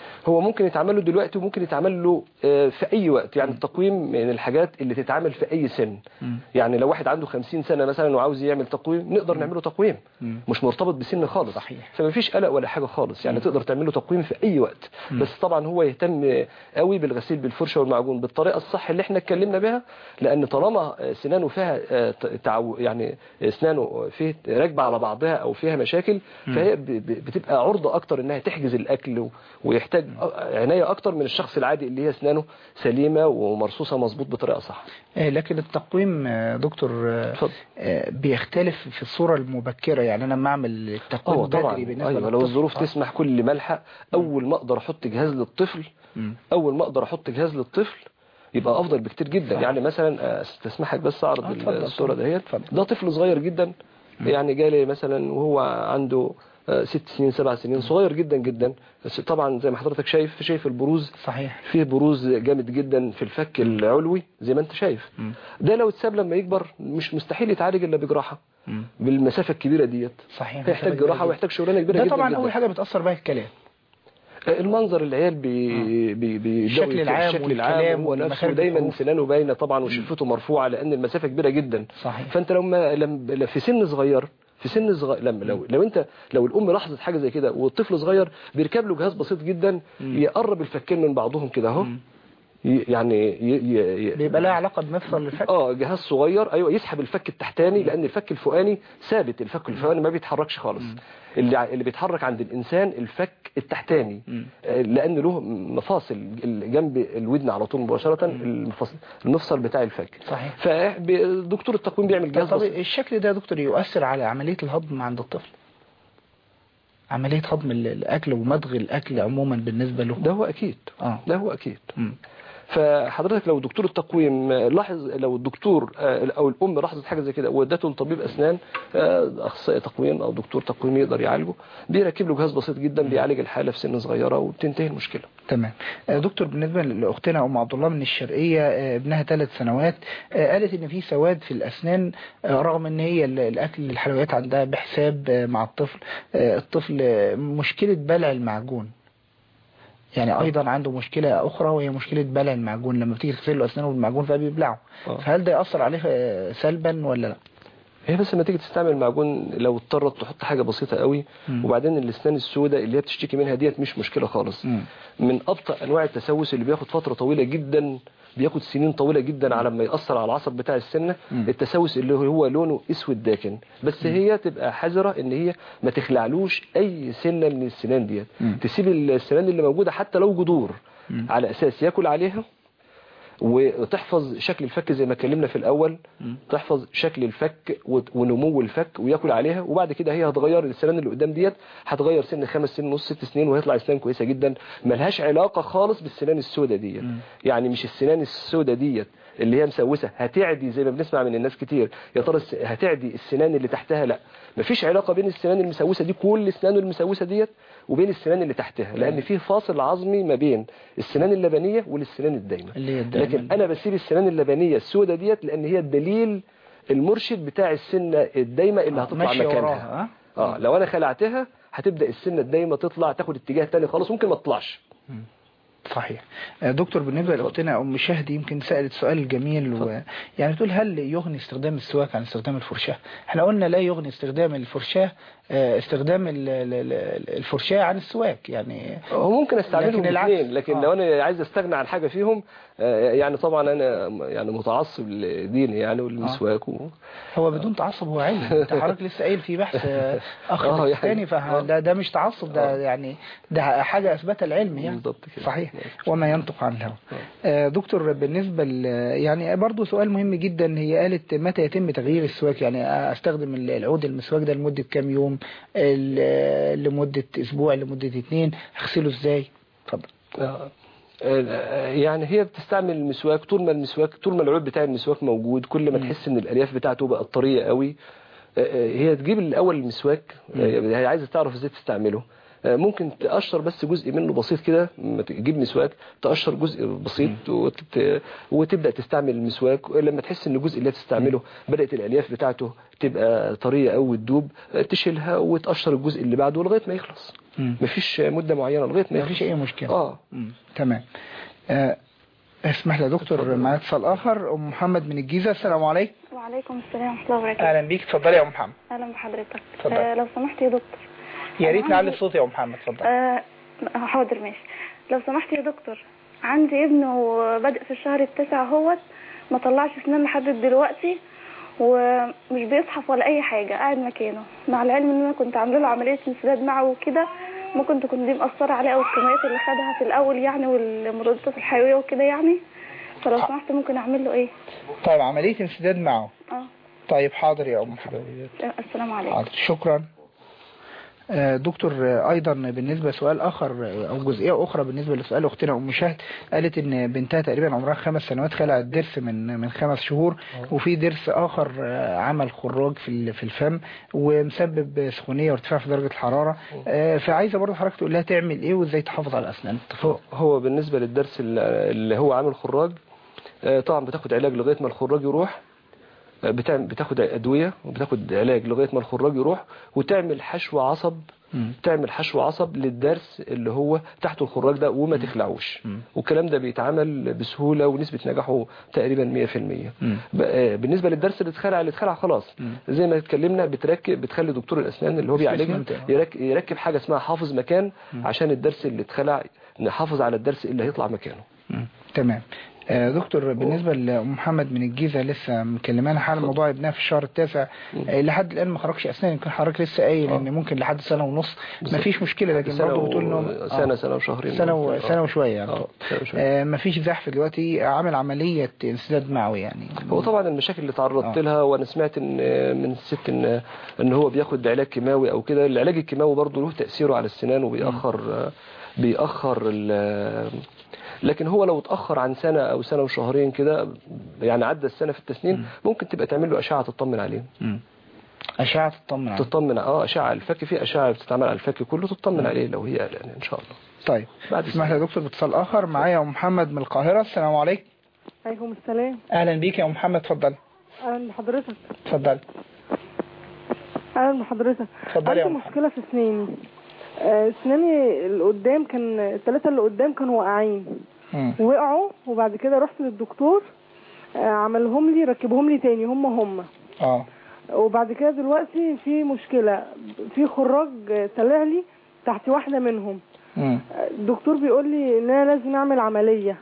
هو ممكن يتعمل له دلوقتي وممكن يتعمل له آه، في اي وقت يعني التقويم من الحاجات اللي تتعمل في اي سن مم. يعني لو واحد عنده 50 سنة مثلا وعاوز يعمل تقويم نقدر نعمله تقويم مم. مش مرتبط بسن خالص صحيح. فما فيش قلق ولا حاجة خالص يعني تقدر تعمله تقويم في اي وقت بس طبعا هو يهتم قوي بالغسيل بالفرشة والمعجون بالطريقة الصح اللي احنا اتكلمنا بها لان طالما سنانه فيها آه، تعو يعني اسنانه فيه راكبه على بعضها او فيها مشاكل فهي ب- ب- بتبقى عرضة اكتر انها تحجز الاكل و- ويحتاج عناية اكتر من الشخص العادي اللي هي اسنانه سليمة ومرصوصة مظبوط بطريقة صح آه، لكن التقويم آه، دكتور آه، اتفضل. آه، بيختلف في الصورة المبكرة يعني أنا لما أعمل التقويم اه طبعا بدري بالنسبة ايوه لو للطفل، الظروف آه. تسمح كل ملحق اول ما اقدر احط جهاز للطفل مم. اول ما اقدر احط جهاز للطفل يبقى افضل بكتير جدا صح. يعني مثلا آه، تسمحك بس اعرض آه، اتفضل، الصوره اتفضل. دهيت اتفضل. ده طفل صغير جدا يعني جالي مثلا وهو عنده آه، ست سنين سبع سنين صغير جدا جدا بس طبعا زي ما حضرتك شايف شايف البروز صحيح فيه بروز جامد جدا في الفك العلوي زي ما انت شايف مم. ده لو اتساب لما يكبر مش مستحيل يتعالج الا بجراحه مم. بالمسافه الكبيره ديت صحيح هيحتاج جراحه ويحتاج شغلانه كبيره ده جدا طبعا جدا. أول حاجة بتأثر بها الكلام المنظر العيال بي بي بي الشكل العام الشكل والكلام العام هو نفسه ومخارج دايما الحروف. سنانه باينه طبعا وشفته مرفوعه لان المسافه كبيره جدا صحيح فانت لما لما في سن صغير في سن صغير لما لو لو انت لو الام لاحظت حاجه زي كده والطفل صغير بيركب له جهاز بسيط جدا يقرب الفكين من بعضهم كده اهو ي- يعني ي- ي- ي- بيبقى لها علاقة بمفصل الفك اه جهاز صغير ايوه يسحب الفك التحتاني لان الفك الفوقاني ثابت الفك الفوقاني ما بيتحركش خالص اللي ع- اللي بيتحرك عند الانسان الفك التحتاني مم. آه، لان له مفاصل ال- جنب الودن على طول مباشره المفاصل المفصل بتاع الفك صحيح فدكتور التقويم بيعمل جهاز طب بسيط الشكل ده يا دكتور يؤثر على عملية الهضم عند الطفل عملية هضم ال- الأكل ومضغ الأكل عموما بالنسبة له ده هو اكيد اه ده هو اكيد مم. فحضرتك لو دكتور التقويم آه، لاحظ لو الدكتور آه، او الام لاحظت حاجه زي كده وادته لطبيب اسنان آه، اخصائي تقويم او دكتور تقويم يقدر يعالجه بيركب له جهاز بسيط جدا بيعالج الحاله في سن صغيره وبتنتهي المشكله تمام آه، دكتور بالنسبة لأختنا أم عبد الله من الشرقية آه، ابنها ثلاث سنوات آه، قالت إن في سواد في الأسنان آه، رغم إن هي ال- الأكل الحلويات عندها بحساب آه، مع الطفل آه، الطفل آه، مشكلة بلع المعجون يعني أيضا عنده مشكلة أخرى وهي مشكلة بلع المعجون لما بتيجي تغسل له أسنانه بالمعجون فبيبلعه آه. فهل ده يأثر عليه آه، سلبا ولا لا؟ هي بس لما تيجي تستعمل معجون لو اضطرت تحط حاجه بسيطه قوي مم. وبعدين الاسنان السوداء اللي هي بتشتكي منها ديت مش مشكله خالص مم. من ابطا انواع التسوس اللي بياخد فتره طويله جدا بياخد سنين طويله جدا على ما ياثر على العصب بتاع السنه مم. التسوس اللي هو لونه اسود داكن بس هي تبقى حذره ان هي ما تخلعلوش اي سنه من السنان ديت مم. تسيب السنان اللي موجوده حتى لو جذور مم. على اساس ياكل عليها وتحفظ شكل الفك زي ما اتكلمنا في الاول مم. تحفظ شكل الفك و- ونمو الفك وياكل عليها وبعد كده هي هتغير السنان اللي قدام ديت هتغير سن خمس سنين ونص ست سنين وهيطلع اسنان كويسه جدا ملهاش علاقه خالص بالسنان السوداء ديت مم. يعني مش السنان السوداء ديت اللي هي مسوسه هتعدي زي ما بنسمع من الناس كتير يا ترى الس- هتعدي السنان اللي تحتها لا مفيش علاقه بين السنان المسوسه دي كل السنان المسوسه ديت وبين السنان اللي تحتها لان في فاصل عظمي ما بين السنان اللبنيه والسنان الدايمه اللي هي الدايمة. لكن انا بسيب السنان اللبنيه السوداء ديت لان هي الدليل المرشد بتاع السنه الدايمه اللي هتطلع ماشية مكانها وراها ها؟ اه لو انا خلعتها هتبدا السنه الدايمه تطلع تاخد اتجاه تاني خالص ممكن ما تطلعش صحيح آه، دكتور بالنسبة لأختنا أم شهدي يمكن سألت سؤال جميل و... يعني تقول هل يغني استخدام السواك عن استخدام الفرشاة احنا قلنا لا يغني استخدام الفرشاة آه، استخدام ال- ال- ال- الفرشاة عن السواك يعني هو ممكن استعملهم لكن العكس. الاثنين لكن آه. لو انا عايز استغنى عن حاجه فيهم آه، يعني طبعا انا يعني متعصب لديني يعني والمسواك و... هو بدون تعصب هو علم انت حضرتك لسه قايل في بحث آه، اخ آه، يعني. باكستاني فده ده مش تعصب ده يعني ده حاجة اثبتها العلم يعني بالظبط كده. صحيح وما ينطق عن الهوى آه، دكتور بالنسبة ل يعني برضو سؤال مهم جدا هي قالت متى يتم تغيير السواك يعني استخدم العود المسواك ده لمدة كام يوم ال- لمدة اسبوع لمدة اتنين اغسله ازاي اتفضل آه، آه، يعني هي بتستعمل المسواك طول ما المسواك طول ما العود بتاع المسواك موجود كل ما تحس ان الالياف بتاعته بقت طريه قوي آه، آه، هي تجيب الاول المسواك آه، هي عايزه تعرف ازاي تستعمله آه، ممكن تقشر بس جزء منه بسيط كده لما تجيب مسواك تقشر جزء بسيط وتت... وتبدا تستعمل المسواك لما تحس ان الجزء اللي هتستعمله بدات الالياف بتاعته تبقى طريه او تدوب آه، تشيلها وتقشر الجزء اللي بعده لغايه ما يخلص مم. مفيش مده معينه لغايه ما مفيش يخلص اي مشكله اه مم. تمام آه، اسمح لي يا دكتور معايا اتصال اخر ام محمد من الجيزه السلام عليكم وعليكم السلام ورحمة الله وبركاته اهلا بيك اتفضلي يا ام محمد أهلا بحضرتك اتفضل. آه لو سمحت يا دكتور يا أنا ريت نعلي عندي- الصوت يا ام محمد اتفضلي آه حاضر ماشي لو سمحت يا دكتور عندي ابنه بادئ في الشهر التاسع اهوت ما طلعش سنان لحد دلوقتي ومش بيصحف ولا اي حاجه قاعد مكانه مع العلم ان انا كنت عامله له عمليه انسداد معه وكده ممكن تكون دي مأثرة عليه او الكميات اللي خدها في الاول يعني والمضادات الحيويه وكده يعني فلو سمحت ممكن اعمل له ايه طيب عمليه انسداد معه اه طيب حاضر يا ام محمد السلام عليكم حاضر شكرا آه، دكتور آه، ايضا بالنسبه لسؤال اخر آه، او جزئيه اخرى بالنسبه لسؤال اختنا ام شهد قالت ان بنتها تقريبا عمرها خمس سنوات خلعت ضرس من من خمس شهور وفي ضرس اخر آه، عمل خراج في ال- في الفم ومسبب سخونيه وارتفاع في درجه الحراره آه، فعايزه برضه حضرتك تقول لها تعمل ايه وازاي تحافظ على اسنان هو- هو بالنسبة للدرس اللي اللي هو عامل خراج آه، طبعا بتاخد علاج لغاية ما الخراج يروح آه، بتعمل بتاخد أدوية وبتاخد علاج لغاية ما الخراج يروح وتعمل حشو عصب مم. تعمل حشو عصب للدرس اللي هو تحت الخراج ده وما تخلعوش مم. والكلام ده بيتعمل بسهولة ونسبة نجاحه تقريبا 100% مم. ب- آه، بالنسبة للدرس اللي اتخلع اللي اتخلع خلاص مم. زي ما اتكلمنا بتركب بتخلي دكتور الأسنان اللي هو بيعالجها اسمنت. يرك- يركب حاجة اسمها حافظ مكان عشان الدرس اللي اتخلع نحافظ على الدرس اللي هيطلع مكانه مم. تمام آه، دكتور بالنسبة لأم محمد من الجيزة لسه مكلمانا حال موضوع ابنها في الشهر التاسع آه، لحد الآن ما خرجش أسنان يمكن حضرتك لسه قايل آه. إن ممكن لحد سنة ونص ما فيش مشكلة لكن سنة برضه و- بتقول إنه سنة آه. سنة وشهرين سنة و... آه. سنة وشوية يعني اه سنة وشوية. آه، ما فيش زحف دلوقتي عامل عملية انسداد معوي يعني هو طبعا المشاكل اللي تعرضت آه. لها وانا سمعت ان من الست ان ان هو بياخد علاج كيماوي او كده العلاج الكيماوي برضه له تاثيره على السنان وبيأخر بيأخر ال- لكن هو لو اتأخر عن سنة او سنة وشهرين كده يعني عدى السنة في التسنين ممكن تبقى تعمل له اشعة تطمن عليه مم. أشعة تطمن عليه تطمن اه اشعة على الفك في اشعة بتتعمل على الفك كله تطمن عليه لو هي قلقانة ان شاء الله طيب بعد اسمح لي يا دكتور باتصال آخر معايا أم محمد من القاهرة السلام عليكم عليكم السلام أهلا بيك يا أم محمد اتفضل اهلا بحضرتك اتفضل اهلا بحضرتك اتفضلي يا عندي أم محمد مشكله في اسناني آه، اسناني اللي قدام كان الثلاثه اللي قدام كانوا واقعين مم. وقعوا وبعد كده رحت للدكتور آه، عملهم لي ركبهم لي تاني هم هم اه وبعد كده دلوقتي في مشكله في خراج آه، طلع لي تحت واحده منهم مم. آه، الدكتور بيقول لي ان انا لازم اعمل عمليه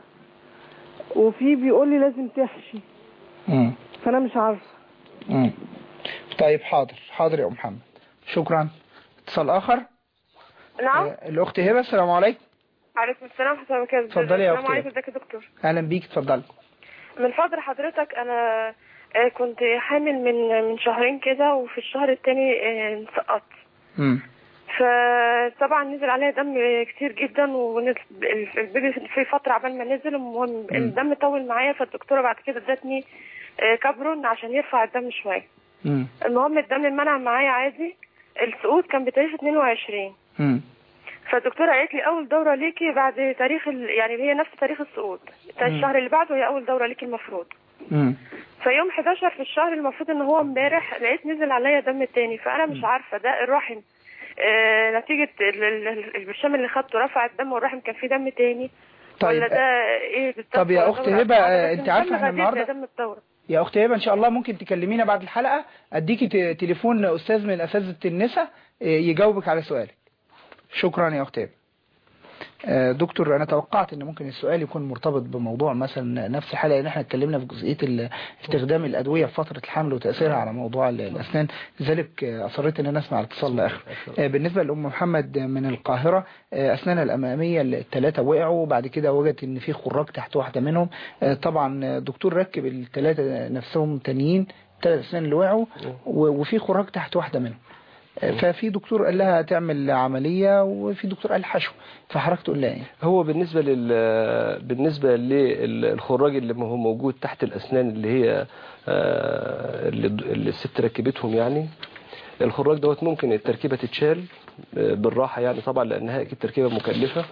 وفي بيقول لي لازم تحشي مم. فانا مش عارفه مم. طيب حاضر حاضر يا أم محمد شكرا اتصال آخر نعم آه، الأخت هبة السلام عليكم عليكم السلام ورحمة الله وبركاته اتفضلي يا السلام أختي. عليكم ازيك يا دكتور أهلا بيك اتفضل من فضل حضرتك انا آه، كنت حامل من من شهرين كده وفي الشهر التاني آه، سقطت مم. فطبعا نزل عليها دم كتير جدا ونزل البيبي في فترة عبال ما نزل المهم الدم طول معايا فالدكتورة بعد كده ادتني آه، كابرون عشان يرفع الدم شوية مم. المهم الدم منع معايا عادي السقوط كان بتاريخ 22 مم. فالدكتورة قالت لي أول دورة ليكي بعد تاريخ ال... يعني هي نفس تاريخ السقوط الشهر اللي بعده هي أول دورة ليكي المفروض مم. فيوم 11 في الشهر المفروض ان هو امبارح لقيت نزل عليا دم تاني فانا مش عارفه ده الرحم آه نتيجه ال- ال- ال- البرشام اللي خدته رفع الدم والرحم كان فيه دم تاني طيب ولا ده ايه بالظبط طب يا ولا أخت دورة هبة، واحدة؟ آه، بس أنت الدم عارفة إحنا خفيف زي النهاردة- دم الدورة يا أخت هبة إن شاء الله ممكن تكلمينا بعد الحلقة أديكي ت- تليفون أستاذ من أساتذة النساء آه، يجاوبك على سؤالك شكرا يا أخت هبة آه، دكتور انا توقعت ان ممكن السؤال يكون مرتبط بموضوع مثلا نفس الحلقه اللي احنا اتكلمنا في جزئيه ال- استخدام الادويه في فتره الحمل وتاثيرها على موضوع ال- الاسنان لذلك آه، اصريت ان انا اسمع الاتصال لاخر آه، بالنسبه لام محمد من القاهره آه، اسنانها الاماميه الثلاثه وقعوا وبعد كده وجدت ان في خراج تحت واحده منهم آه، طبعا آه، الدكتور ركب الثلاثه نفسهم تانيين ثلاث اسنان اللي وقعوا و- وفي خراج تحت واحده منهم آه، ففي دكتور قال لها تعمل عمليه وفي دكتور قال حشو فحضرتك تقول لها ايه هو بالنسبة لل بالنسبة للخراج اللي هو موجود تحت الأسنان اللي هي آه، اللي اللي الست ركبتهم يعني الخراج دوت ممكن التركيبة تتشال آه، بالراحة يعني طبعا لأنها أكيد تركيبة مكلفة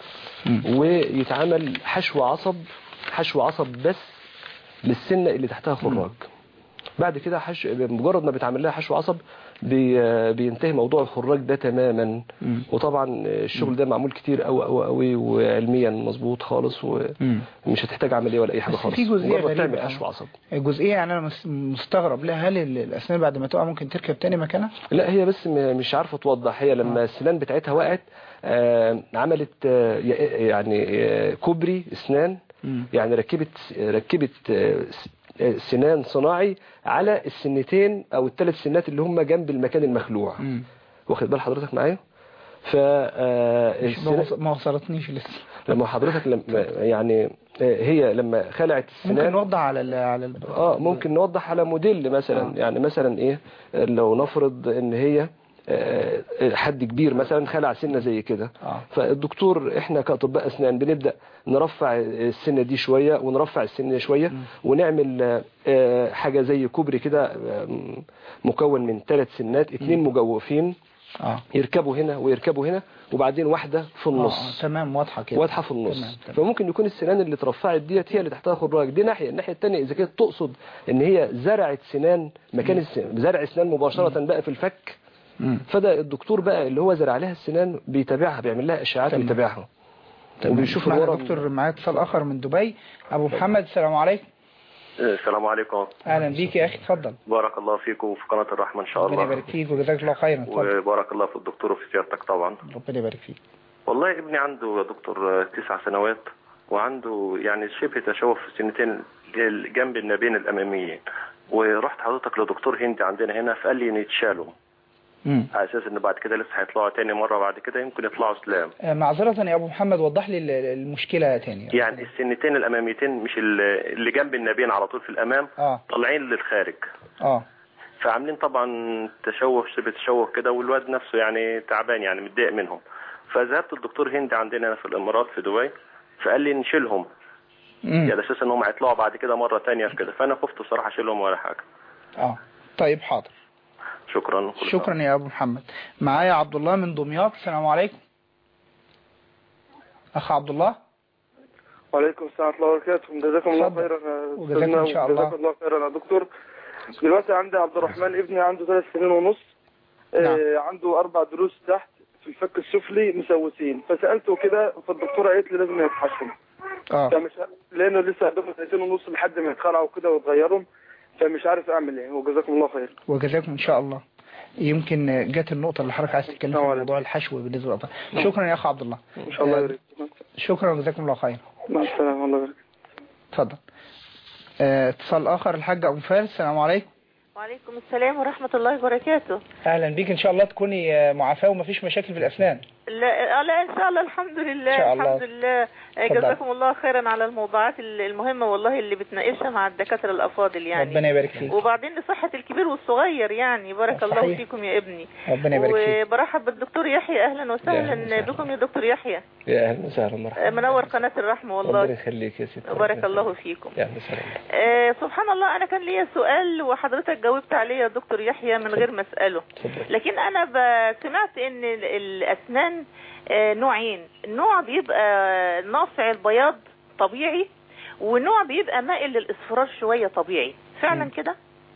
ويتعمل حشو عصب حشو عصب بس للسنة اللي تحتها خراج بعد كده حش... مجرد ما بيتعمل لها حشو عصب بي... بينتهي موضوع الخراج ده تماما وطبعا الشغل ده معمول كتير قوي قوي قوي وعلميا مظبوط خالص ومش هتحتاج عمليه ولا اي حاجه بس خالص في جزئية مجرد غريبة تعمل أوي. حشو عصب الجزئية يعني أنا مس- مستغرب لها هل ال- الأسنان بعد ما تقع ممكن تركب تاني مكانها؟ لا هي بس م- مش عارفه توضح هي لما السنان بتاعتها وقعت آه، عملت آه، ي- يعني آه، كوبري اسنان يعني ركبت ركبت آه، س- آه، سنان صناعي على السنتين او الثلاث سنات اللي هم جنب المكان المخلوع واخد بال حضرتك معايا ف آه، مش- ما السنان- وص- ما وصلتنيش لسه لما حضرتك لما يعني آه، هي لما خلعت السنان ممكن نوضح على ال على ال اه ممكن نوضح على موديل مثلا آه. يعني مثلا ايه آه، لو نفرض ان هي آه، حد كبير مثلا خلع سنه زي كده آه. فالدكتور احنا كاطباء اسنان بنبدا نرفع السنه دي شويه ونرفع السنه دي شويه ونعمل آه، آه، حاجه زي كوبري كده آه، مكون من ثلاث سنات اتنين مجوفين اه يركبوا هنا ويركبوا هنا وبعدين واحده في آه، النص آه، تمام واضحة كده واضحه في النص تمام، تمام. فممكن يكون السنان اللي اترفعت ديت هي اللي تحتها خراج دي ناحيه الناحيه الثانيه اذا كانت تقصد ان هي زرعت سنان مكان السنان زرع سنان مباشره بقى في الفك مم. فده الدكتور بقى اللي هو زرع لها السنان بيتابعها بيعمل لها اشعاعات تمام. ويتابعها تمام. وبيشوف معنا الورم دكتور معايا اتصال آخر من دبي أبو محمد السلام عليكم السلام عليكم أهلا بيك يا أخي اتفضل بارك الله فيكم في قناة الرحمة إن شاء ربنا الله يبارك فيك وجزاك الله خيرا اتفضل وبارك الله في الدكتور وفي سيادتك طبعا ربنا يبارك فيك والله ابني عنده يا دكتور تسع سنوات وعنده يعني شبه تشوه في السنتين جنب النابين الأماميين ورحت حضرتك لدكتور هندي عندنا هنا فقال لي ان يتشالوا مم. على اساس ان بعد كده لسه هيطلعوا تاني مره بعد كده يمكن يطلعوا سلام آه، معذرة يا أبو محمد وضح لي ال- المشكلة تاني يعني السنتين الاماميتين مش ال- اللي جنب النابين على طول في الامام اه طالعين للخارج اه فعاملين طبعا تشوه شبه تشوه كده والواد نفسه يعني تعبان يعني متضايق منهم فذهبت للدكتور هندي عندنا هنا في الامارات في دبي فقال لي نشيلهم مم. على اساس انهم هيطلعوا بعد كده مره تانية في كده فانا خفت بصراحه اشيلهم ولا حاجه اه طيب حاضر شكرا شكرا يا أبو محمد معايا عبد الله من دمياط السلام عليكم أخ عبد الله وعليكم السلام ورحمة الله وبركاته جزاكم الله اتفضل. خيرا يا وجزاكم أستاذنا إن شاء الله. وجزاكم الله خيرا يا دكتور دلوقتي عندي عبد الرحمن ابني عنده ثلاث سنين ونص آه عنده أربع دروس تحت في الفك السفلي مسوسين فسألته كده فالدكتورة قالت لي لازم يتحشم اه فمش لأنه لسه عندهم سنتين ونص لحد ما يتخلعوا كده ويتغيروا فمش عارف أعمل إيه وجزاكم الله خير وجزاكم إن شاء الله يمكن جت النقطة اللي حضرتك عايز تتكلم فيها موضوع الحشو بالنسبة للأطفال شكرا يا أخ عبد الله إن شاء الله آه، يريد شكرا وجزاكم الله خيرا مع السلامة الله يبارك اتفضل آه، اتصال آخر الحاج أبو فارس السلام عليكم وعليكم السلام ورحمة الله وبركاته أهلا بيك إن شاء الله تكوني آه، معافاة ومفيش مشاكل في الأسنان لا, لا إن شاء الله الحمد لله إن شاء الله. الحمد لله آه، اتفضل. جزاكم الله خيرا على الموضوعات ال- المهمة والله اللي بتناقشها مع الدكاترة الأفاضل يعني ربنا يبارك فيك وبعدين لصحة الكبير والصغير يعني بارك الله صحيح. فيكم يا ابني ربنا يبارك فيك وبرحب بالدكتور يحيى أهلا يا وسهلا أهلا بكم يا دكتور يحيى يا اهلا وسهلا مرحبا آه، منور قناة الرحمة ربنا والله يخليك يا ستي بارك الله فيكم يا اهلا وسهلا آه سبحان الله أنا كان ليا سؤال وحضرتك جاوبت عليه يا دكتور يحيى من غير ما أسأله لكن أنا ب- سمعت إن ال- الأسنان آه نوعين نوع بيبقى ناصع البياض طبيعي ونوع بيبقى مائل للإصفرار شوية طبيعي فعلا كده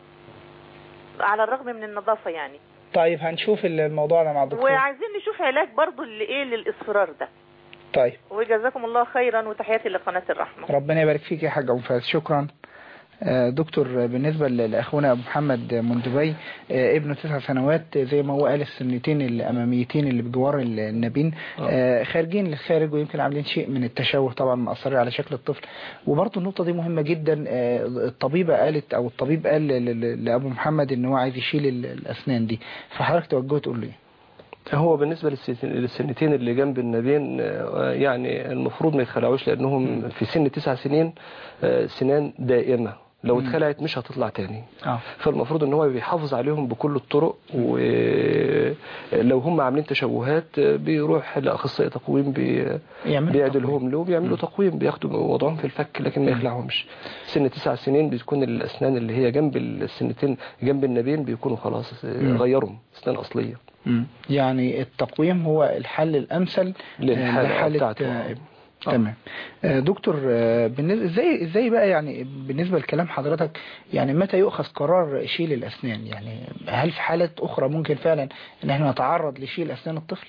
على الرغم من النظافة يعني طيب هنشوف الموضوع ده مع الدكتور وعايزين نشوف علاج برضو اللي ايه للإصفرار ده طيب وجزاكم الله خيرا وتحياتي لقناة الرحمة ربنا يبارك فيك يا حاج أبو فارس شكرا آه، دكتور آه، بالنسبة ل- لأخونا أبو محمد من دبي آه، ابنه تسع سنوات آه، زي ما هو قال السنتين الأماميتين اللي بجوار ال- النابين آه، خارجين للخارج ويمكن عاملين شيء من التشوه طبعا مأثرين على شكل الطفل وبرضه النقطة دي مهمة جدا آه، الطبيبة قالت أو الطبيب قال ل- ل- لأبو محمد إن هو عايز يشيل ال- الأسنان دي فحضرتك توجهه تقول له إيه؟ هو بالنسبة للسنتين- للسنتين اللي جنب النابين آه، يعني المفروض ما يتخلعوش لأنهم في سن تسع سنين آه، سنان دائمة لو مم. اتخلعت مش هتطلع تاني اه فالمفروض ان هو بيحافظ عليهم بكل الطرق ولو هم عاملين تشوهات بيروح لاخصائي تقويم بي يعملوا بيعدلهم له بيعملوا تقويم بياخدوا وضعهم في الفك لكن ما يخلعهمش سن تسع سنين بتكون الاسنان اللي هي جنب السنتين جنب النابين بيكونوا خلاص مم. غيرهم اسنان اصليه مم. يعني التقويم هو الحل الامثل للحالة آه، لحالة بتاعته. آه، تمام آه، دكتور آه، بالنسبه ازاي ازاي بقى يعني بالنسبه لكلام حضرتك يعني متى يؤخذ قرار شيل الاسنان يعني هل في حالات اخرى ممكن فعلا ان احنا نتعرض لشيل اسنان الطفل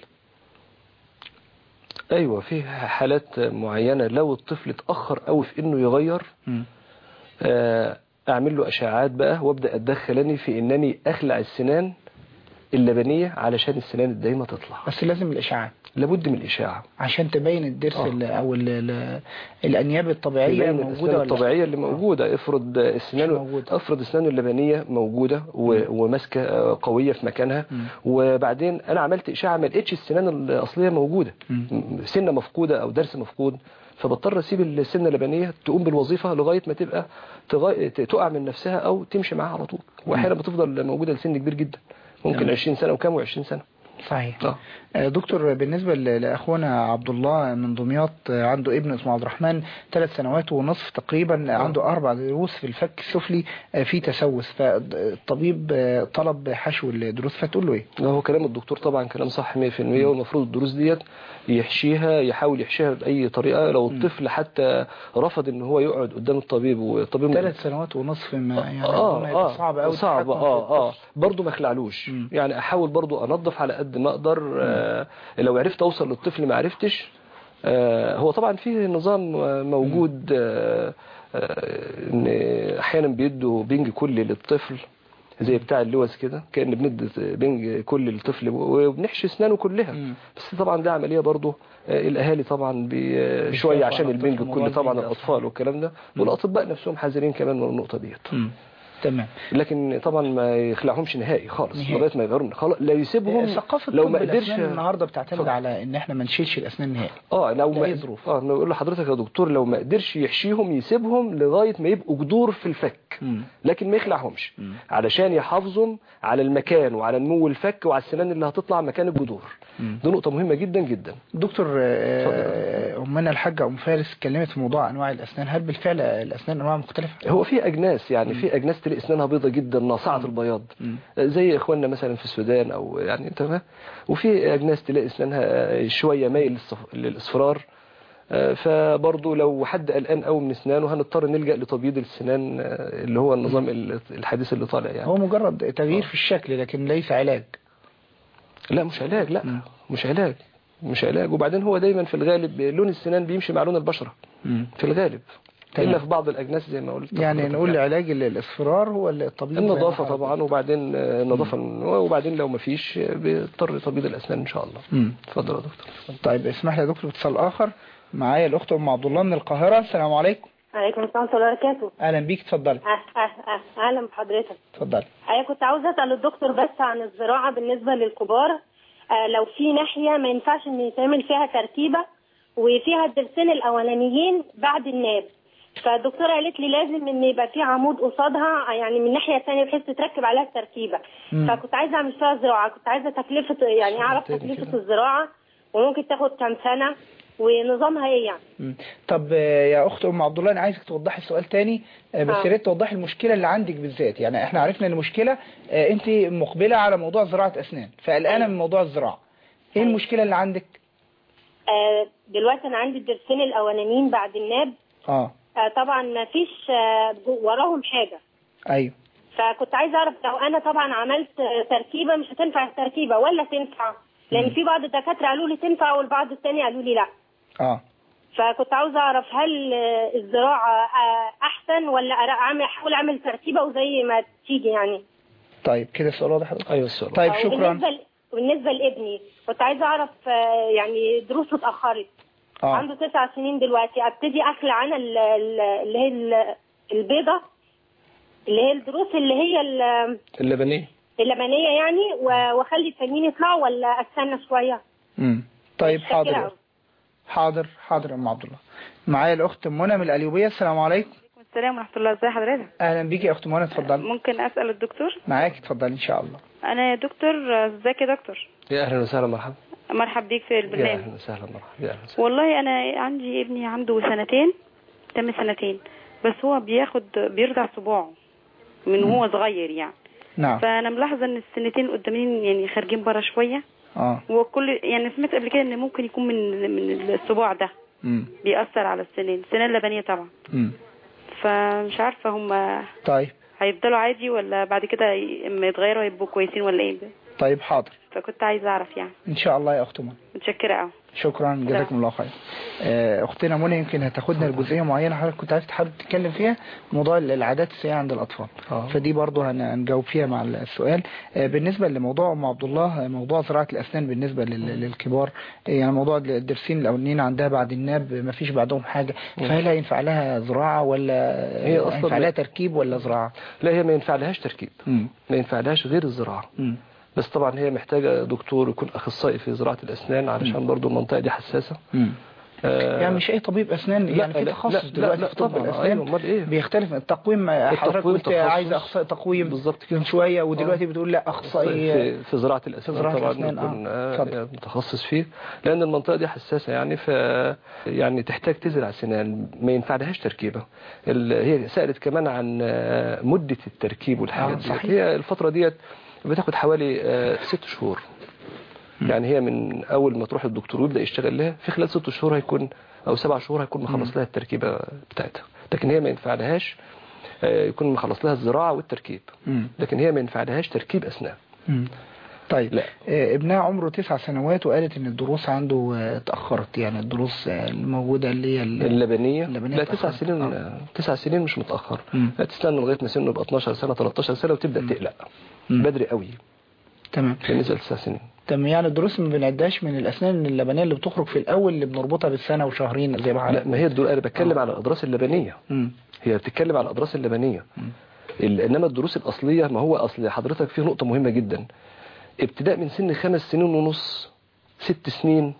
ايوه في حالات معينه لو الطفل اتاخر قوي في انه يغير مم. آه، اعمل له اشعاعات بقى وابدا اتدخلني في انني اخلع السنان اللبنيه علشان السنان الدايمه تطلع بس لازم الاشعاعات لابد من الاشاعه عشان تبين الضرس آه. ال- او ال ال الانياب الطبيعيه تبين موجوده الاسنان ولا لا؟ الطبيعيه اللي موجوده افرض السنان افرض اسنانه اللبنيه موجوده و- وماسكه آه، قويه في مكانها مم. وبعدين انا عملت اشعه ما لقيتش السنان الاصليه موجوده مم. سنه مفقوده او درس مفقود فبضطر اسيب السنه اللبنيه تقوم بالوظيفه لغايه ما تبقى تغي... ت- تقع من نفسها او تمشي معاها على طول واحيانا بتفضل موجوده لسن كبير جدا ممكن تمام. 20 سنه وكام و20 سنه صحيح اه آه، دكتور بالنسبة ل- لأخونا عبد الله من دمياط آه، عنده ابن اسمه عبد الرحمن ثلاث سنوات ونصف تقريبا عنده أربع ضروس في الفك السفلي آه، في تسوس فالطبيب آه، طلب حشو الضروس فتقول له إيه؟ هو كلام الدكتور طبعا كلام صح 100% والمفروض الدروس ديت يحشيها يحاول يحشيها بأي طريقة لو الطفل حتى رفض ان هو يقعد قدام الطبيب والطبيب ثلاث سنوات ونصف ما يعني اه ربما يبقى اه صعب أوي صعب التحكم في اه اه الطفل. برضه ما اخلعلوش يعني احاول برضه انظف على قد ما اقدر آه لو عرفت اوصل للطفل ما عرفتش آه هو طبعا في نظام آه، موجود آه آه ان احيانا بيدوا بنج كلي للطفل زي بتاع اللوز كده كأن بندي بنج كل للطفل وبنحشي اسنانه كلها بس طبعا ده عملية برضه آه، الاهالي طبعا بي- شوية عشان على البنج الطفل الكلي موضوع طبعا البنج الاطفال والكلام ده والاطباء نفسهم حذرين كمان من النقطة ديت مم. تمام لكن طبعا ما يخلعهمش نهائي خالص نهائي. لغايه ما يغيروا خلاص لا يسيبهم ثقافة لو طب ما قدرش الأسنان النهاردة بتعتمد اتفضل. على إن إحنا ما نشيلش الأسنان نهائي اه لو ما لأي ظروف. اه نقول لحضرتك يا دكتور لو ما قدرش يحشيهم يسيبهم لغايه ما يبقوا جذور في الفك مم. لكن ما يخلعهمش علشان يحافظهم على المكان وعلى نمو الفك وعلى السنان اللي هتطلع مكان الجذور مم. دي نقطه مهمه جدا جدا دكتور آه، أمنا الحاجة أم فارس اتكلمت في موضوع أنواع الأسنان هل بالفعل الأسنان أنواع مختلفة؟ هو في اجناس يعني في اجناس تلاقي اسنانها بيضه جدا ناصعه البياض مم. زي اخواننا مثلا في السودان او يعني انت فاهم وفي اجناس تلاقي اسنانها شويه مايل للصف- للاصفرار آه، فبرضه لو حد قلقان قوي من اسنانه هنضطر نلجا لتبييض السنان آه، اللي هو النظام ال- الحديث اللي طالع يعني هو مجرد تغيير في الشكل لكن ليس علاج لا مش علاج لا مش علاج مش علاج وبعدين هو دايما في الغالب لون السنان بيمشي مع لون البشره في الغالب تمام. الا في بعض الاجناس زي ما قلت يعني لحضرتك نقول علاج ال- الاصفرار هو الطبيب النظافة طبعا وبعدين آه، النظافة وبعدين لو ما فيش آه، بيضطر تبييض الأسنان إن شاء الله مم. اتفضل يا دكتور طيب اسمح لي يا دكتور اتصال آخر معايا الأخت أم عبد الله من القاهرة السلام عليكم عليكم السلام ورحمة الله وبركاته أهلا بيك اتفضلي أه- أه- أه- أهلا بحضرتك اتفضلي أنا كنت عاوزة أسأل الدكتور بس عن الزراعة بالنسبة للكبار آه، لو في ناحية ما ينفعش إن يتعمل فيها تركيبة وفيها الضرسين الأولانيين بعد الناب فالدكتورة قالت لي لازم إن يبقى في عمود قصادها يعني من الناحية الثانية بحيث تتركب عليها التركيبة مم. فكنت عايزة أعمل فيها زراعة كنت عايزة تكلفة يعني أعرف تكلفة الزراعة وممكن تاخد كام سنة ونظامها إيه يعني مم. طب آه، يا اخت ام عبد الله انا عايزك توضحي السؤال تاني آه، بس آه. يا ريت توضحي المشكله اللي عندك بالذات يعني احنا عرفنا ان المشكله آه، انت مقبله على موضوع زراعه اسنان فقلقانه من موضوع الزراعه ايه المشكله اللي عندك آه، دلوقتي أنا عندي الضرسين الأولانيين بعد الناب اه آه، طبعا ما فيش آه، وراهم حاجة ايوه فكنت عايزة أعرف لو أنا طبعا عملت آه، تركيبة مش هتنفع التركيبة ولا تنفع لأن في بعض الدكاترة قالوا لي تنفع والبعض التاني قالوا لي لا اه فكنت عاوزة أعرف هل آه، الزراعة آه، أحسن ولا أرا- أعمل أحاول أعمل تركيبة وزي ما تيجي يعني طيب كده السؤال واضح حضرتك؟ ايوه السؤال طيب آه، شكرا وبالنسبة ل- بالنسبة لابني كنت عايزة أعرف آه، يعني دروسه اتأخرت اه عنده تسع سنين دلوقتي ابتدي اخلع انا ال- ال- اللي هي ال- البيضة اللي هي الدروس اللي هي ال- اللبنية اللبنية يعني و- واخلي التانيين يطلعوا ولا استنى شوية امم طيب متشكرة حاضر أوي. حاضر حاضر يا ام عبد الله معايا الاخت منى من القليوبيه السلام عليكم السلام ورحمة الله ازي حضرتك اهلا بيكي يا اخت منى اتفضلي ممكن اسأل الدكتور معاك اتفضلي ان شاء الله انا يا دكتور ازيك يا دكتور يا اهلا وسهلا مرحبا مرحب بيك في يا البرنامج اهلا وسهلا مرحبا يا اهلا وسهلا والله انا عندي ابني عنده سنتين تم سنتين بس هو بياخد بيرضع صباعه من وهو صغير يعني نعم فانا ملاحظه ان السنتين قدامين يعني خارجين بره شويه اه وكل يعني سمعت قبل كده ان ممكن يكون من من الصباع ده امم بيأثر على السنين السنان اللبنيه طبعا امم فمش عارفه هم طيب هيفضلوا عادي ولا بعد كده ي- اما يتغيروا هيبقوا كويسين ولا ايه طيب حاضر فكنت عايزه اعرف يعني ان شاء الله يا اخت منى متشكره قوي شكرا جزاكم الله خير آه، اختنا منى يمكن هتاخدنا لجزئيه معينه حضرتك كنت عايز حابب تتكلم فيها موضوع العادات السيئه عند الاطفال آه. فدي برضه هن- هنجاوب فيها مع السؤال آه، بالنسبه لموضوع ام عبد الله آه، موضوع زراعه الاسنان بالنسبه لل- للكبار آه، يعني موضوع الدرسين الاولانيين عندها بعد الناب ما فيش بعدهم حاجه فهل هينفع لها زراعه ولا هي أصلاً هينفع ما- لها تركيب ولا زراعه لا هي ما ينفع لهاش تركيب مم. ما ينفع لهاش غير الزراعة مم. بس طبعا هي محتاجة دكتور يكون أخصائي في زراعة الأسنان علشان برضو المنطقة دي حساسة مم. آه، يعني مش اي طبيب اسنان لا، يعني في لا، تخصص لا، دلوقتي لا، في طب طبعاً، الاسنان أيوة، أمال إيه؟ بيختلف التقويم حضرتك التقويم قلت تخصص. عايز اخصائي تقويم بالظبط كده من شويه ودلوقتي بتقول لا اخصائي في, في زراعة الأسنان زراعة طبعا الأسنان، آه. يكون آه، اتفضل. يعني متخصص فيه لأن المنطقة دي حساسة يعني ف يعني تحتاج تزرع سنان ما ينفع لهاش تركيبة ال- هي سألت كمان عن آه، مدة التركيب والحاجات آه، دي صحيح. هي الفترة ديت بتاخد حوالي آه، ست شهور يعني هي من أول ما تروح للدكتور ويبدأ يشتغل لها في خلال ست شهور هيكون أو سبع شهور هيكون مخلص لها التركيبة بتاعتها لكن هي ما ينفع لهاش آه، يكون مخلص لها الزراعة والتركيب مم. لكن هي ما ينفع لهاش تركيب أسنان مم. طيب لا. آه، ابنها عمره تسع سنوات وقالت ان الدروس عنده آه، اتأخرت يعني الدروس آه، الموجودة اللي هي ال- اللبنية اللبنية لا تسع اتأخرت. سنين آه. تسع سنين مش متأخر مم. لا تستنى لغاية ما سنه يبقى 12 سنة 13 سنة وتبدأ تقلق مم. بدري قوي تمام بالنسبة لتسع سنين تمام يعني الدروس ما بنعدهاش من الاسنان اللبنيه اللي بتخرج في الاول اللي بنربطها بالسنه وشهرين زي ما لا حضرتك ما هي الدروس انا بتكلم على الأضراس اللبنية مم. هي بتتكلم على الأضراس اللبنية ال- إنما الدروس الأصلية ما هو أصل حضرتك فيه نقطة مهمة جدا ابتداء من سن خمس سنين ونص ست سنين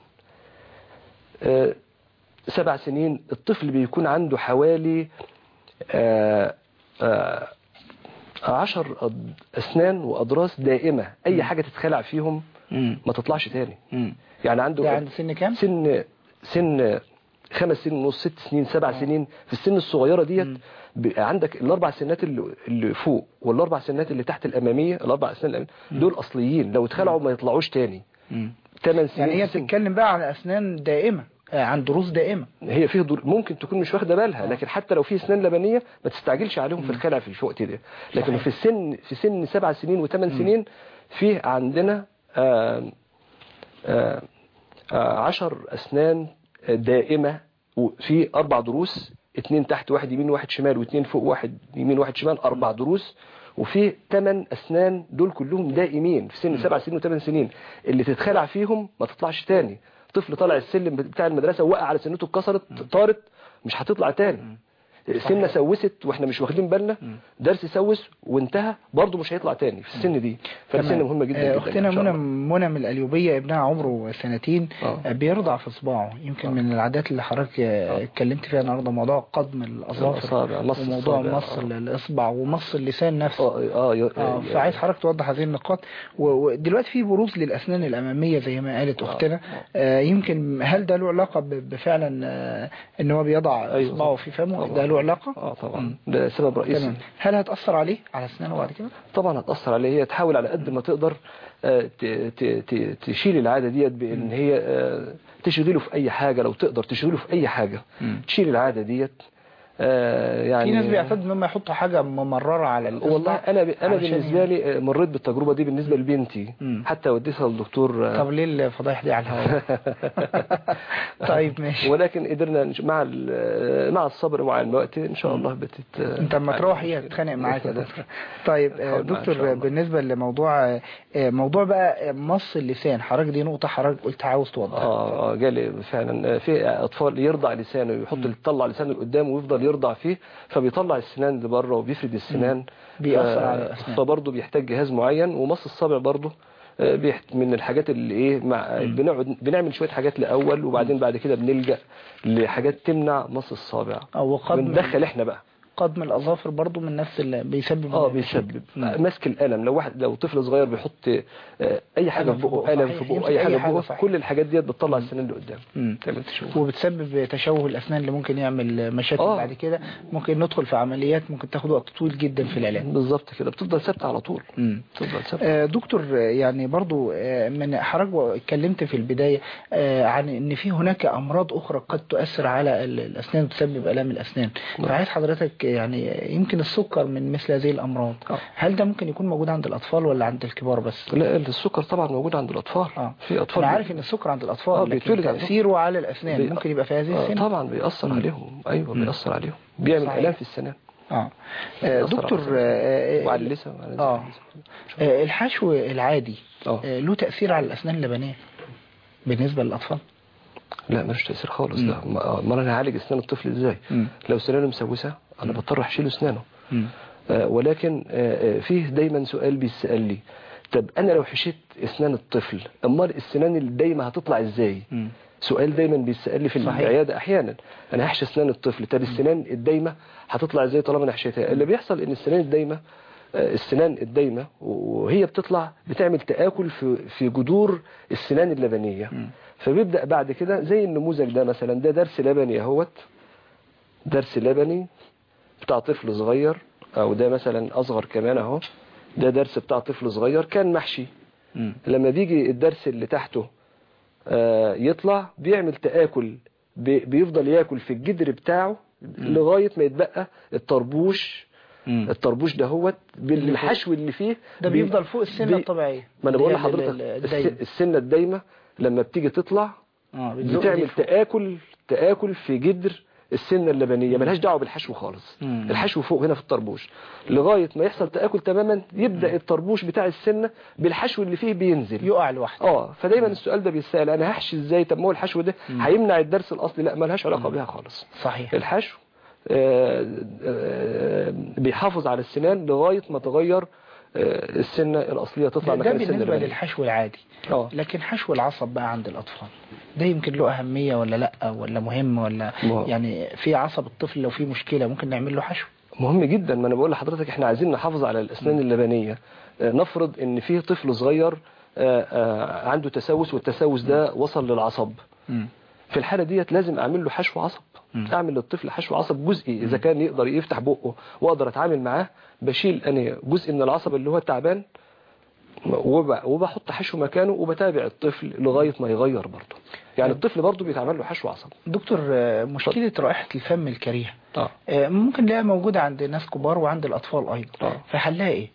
آه، سبع سنين الطفل بيكون عنده حوالي آه، آه، عشر أض- أسنان وأضراس دائمة أي حاجة تتخلع فيهم مم. ما تطلعش تاني مم. يعني عنده ده عند سن كام؟ سن سن خمس سنين ونص ست سنين سبع سنين في السن الصغيرة ديت بيبقى عندك الأربع سنات اللي, اللي فوق والأربع سنات اللي تحت الأمامية الأربع أسنان الأمامية دول أصليين لو اتخلعوا ما يطلعوش تاني مم. ثمان سنين يعني هي في سن- بتتكلم بقى على اسنان دائمه آه، عن دروس دائمه هي فيه دور ممكن تكون مش واخده بالها لكن حتى لو في اسنان لبنيه ما تستعجلش عليهم في الخلع في الوقت ده لكن صحيح. في السن في سن سبع سنين وثمان سنين في عندنا آم، آم، آه، عشر اسنان دائمه وفي اربع دروس اتنين تحت واحد يمين واحد شمال واتنين فوق واحد يمين واحد شمال اربع دروس وفي ثمان اسنان دول كلهم دائمين في سن سبع سنين وثمان سنين اللي تتخلع فيهم ما تطلعش تاني طفل طالع السلم بتاع المدرسه وقع على سنته اتكسرت طارت مش هتطلع تاني سنه سوست واحنا مش واخدين بالنا درس سوس وانتهى برضه مش هيطلع تاني في السن دي فالسن تمام. مهمه جدا آه، جدا اختنا إن شاء منى الله. منى من القليوبيه ابنها عمره سنتين آه. آه، بيرضع في صباعه يمكن من العادات اللي حضرتك آه، اتكلمت فيها النهارده موضوع قضم الاظافر الأصابع، مص وموضوع الصابع، مص آه. الاصبع ومص اللسان نفسه اه اه ي- اه ي- فعايز حضرتك توضح هذه النقاط و- ودلوقتي في بروز للاسنان الاماميه زي ما قالت اختنا آه يمكن هل ده له علاقه ب- بفعلا آه ان هو بيضع أيوة اصبعه في فمه ده له علاقه اه طبعا ده سبب رئيسي تمام هل هتاثر عليه على اسنانه بعد كده طبعا هتأثر عليه هي تحاول على قد ما تقدر آه، ت- ت- ت- تشيل العادة ديت بان هي آه، تشغله في اي حاجة لو تقدر تشغله في اي حاجة تشيل العادة ديت آه، يعني في ناس بيعتقدوا ان هم يحطوا حاجه ممرره على الإصبع والله انا ب... انا علشان بالنسبه لي آه، مريت بالتجربه دي بالنسبه لبنتي مم. حتى وديتها للدكتور آه، طب ليه الفضايح دي على الهواء طيب ماشي ولكن قدرنا نش- مع ال- مع الصبر ومع الوقت ان شاء الله بتت انت اما تروح هي تتخانق معاك يا دكتور طيب آه، حاول معاها إن شاء دكتور الله. بالنسبه لموضوع آه، موضوع بقى مص اللسان حضرتك دي نقطه حضرتك قلت عاوز توضحها اه اه جالي فعلا آه، في اطفال يرضع لسانه يحط يطلع لسانه لقدام ويفضل يرضع فيه فبيطلع السنان لبره وبيفرد السنان بيأثر ف- على الأسنان. فبرضه بيحتاج جهاز معين ومص الصابع برضه آه، بيحت- من الحاجات اللي ايه مع بنقعد بنعمل شويه حاجات الاول وبعدين بعد كده بنلجا لحاجات تمنع مص الصابع او قدم بندخل احنا بقى قضم الاظافر برضو من نفس اللي بيسبب اه بيسبب ماسك القلم لو واحد لو طفل صغير بيحط آه، اي حاجه قلم في في بقه بقه، قلم صحيح، في بقه يمسك اي أي حاجه في حاجة، بقه صحيح. كل الحاجات ديت بتطلع السنان اللي قدام مم. زي ما انت شوف وبتسبب تشوه الاسنان اللي ممكن يعمل مشاكل آه. بعد كده ممكن ندخل في عمليات ممكن تاخد وقت طويل جدا في العلاج بالظبط كده بتفضل ثابته على طول مم. بتفضل ثابته آه، دكتور آه، يعني برضو آه، من حضرتك اتكلمت في البداية آه، عن ان في هناك امراض اخرى قد تؤثر على ال- الاسنان وتسبب الام الاسنان فعايز حضرتك يعني يمكن السكر من مثل هذه الامراض هل ده ممكن يكون موجود عند الاطفال ولا عند الكبار بس لا السكر طبعا موجود عند الاطفال آه. في اطفال انا بي- عارف ان السكر عند آه، الاطفال لكن بيتولد عندهم. تاثيره على الاسنان بي- ممكن يبقى في هذه آه، السن طبعا بيأثر مم. عليهم ايوه مم. بيأثر عليهم بيعمل صحيح. الام في السنان اه آه، بيأثر على دكتور السنان. آه، آه، وعلى اللسان وعلى اه آه، الحشو العادي آه. آه، له تأثير على الأسنان اللبنية بالنسبة للأطفال لا ملوش تأثير خالص مم. ده ما- امال انا هعالج اسنان الطفل ازاي مم. لو سنانه مسوسه انا بضطر احشيله اسنانه مم. آه، ولكن آه، آه، فيه دايما سؤال بيسأل لي طب انا لو حشيت اسنان الطفل امال السنان اللي دايما هتطلع ازاي مم. سؤال دايما بيسأل لي في صحيح. العياده احيانا انا هحشي اسنان الطفل طب السنان الدايمه هتطلع ازاي طالما انا حشيتها اللي بيحصل ان السنان الدايمه آه، السنان الدايمه وهي بتطلع بتعمل تآكل في في جذور السنان اللبنيه فبيبدأ بعد كده زي النموذج ده مثلا ده درس لبني اهوت درس لبني بتاع طفل صغير او ده مثلا اصغر كمان اهو ده درس بتاع طفل صغير كان محشي مم. لما بيجي الدرس اللي تحته آه، يطلع بيعمل تآكل بي- بيفضل ياكل في الجدر بتاعه لغاية ما يتبقى الطربوش مم. الطربوش ده هو بالحشو اللي فيه ده بي- بيفضل فوق السنة بي- الطبيعية ما انا اللي بقول هي لحضرتك ال- ال- الس- الدايمة. السنة الدايمة لما بتيجي تطلع آه، بتزق دي بتعمل فوق. تآكل تآكل في جدر السنة اللبنية ملهاش دعوة بالحشو خالص مم. الحشو فوق هنا في الطربوش لغاية ما يحصل تآكل تماما يبدأ الطربوش بتاع السنة بالحشو اللي فيه بينزل يقع لوحده اه فدايما السؤال ده بيسأل انا هحشي ازاي طب ما هو الحشو ده هيمنع الدرس الاصلي لا ملهاش علاقة بيها خالص صحيح الحشو آه، آه، بيحافظ على السنان لغاية ما تغير آه، السنة الأصلية تطلع ده, ده مكان السنة بالنسبة اللبنية للحشو العادي اه لكن حشو العصب بقى عند الأطفال ده يمكن له أهمية ولا لأ ولا مهم ولا ما- يعني في عصب الطفل لو في مشكلة ممكن نعمل له حشو مهم جدا ما انا بقول لحضرتك احنا عايزين نحافظ على الاسنان اللبنيه آه، نفرض ان فيه طفل صغير آه، آه، عنده تسوس والتسوس ده وصل للعصب مم. في الحاله ديت لازم اعمل له حشو عصب اعمل للطفل حشو عصب جزئي اذا كان يقدر يفتح بقه واقدر اتعامل معاه بشيل انا جزء من العصب اللي هو التعبان وب- وبحط حشو مكانه وبتابع الطفل لغايه ما يغير برضه يعني الطفل برضه بيتعمل له حشو عصب دكتور آه، مشكلة رائحة الفم الكريهة اه آه، ممكن نلاقيها موجودة عند ناس كبار وعند الأطفال أيضا آه. فحلها إيه؟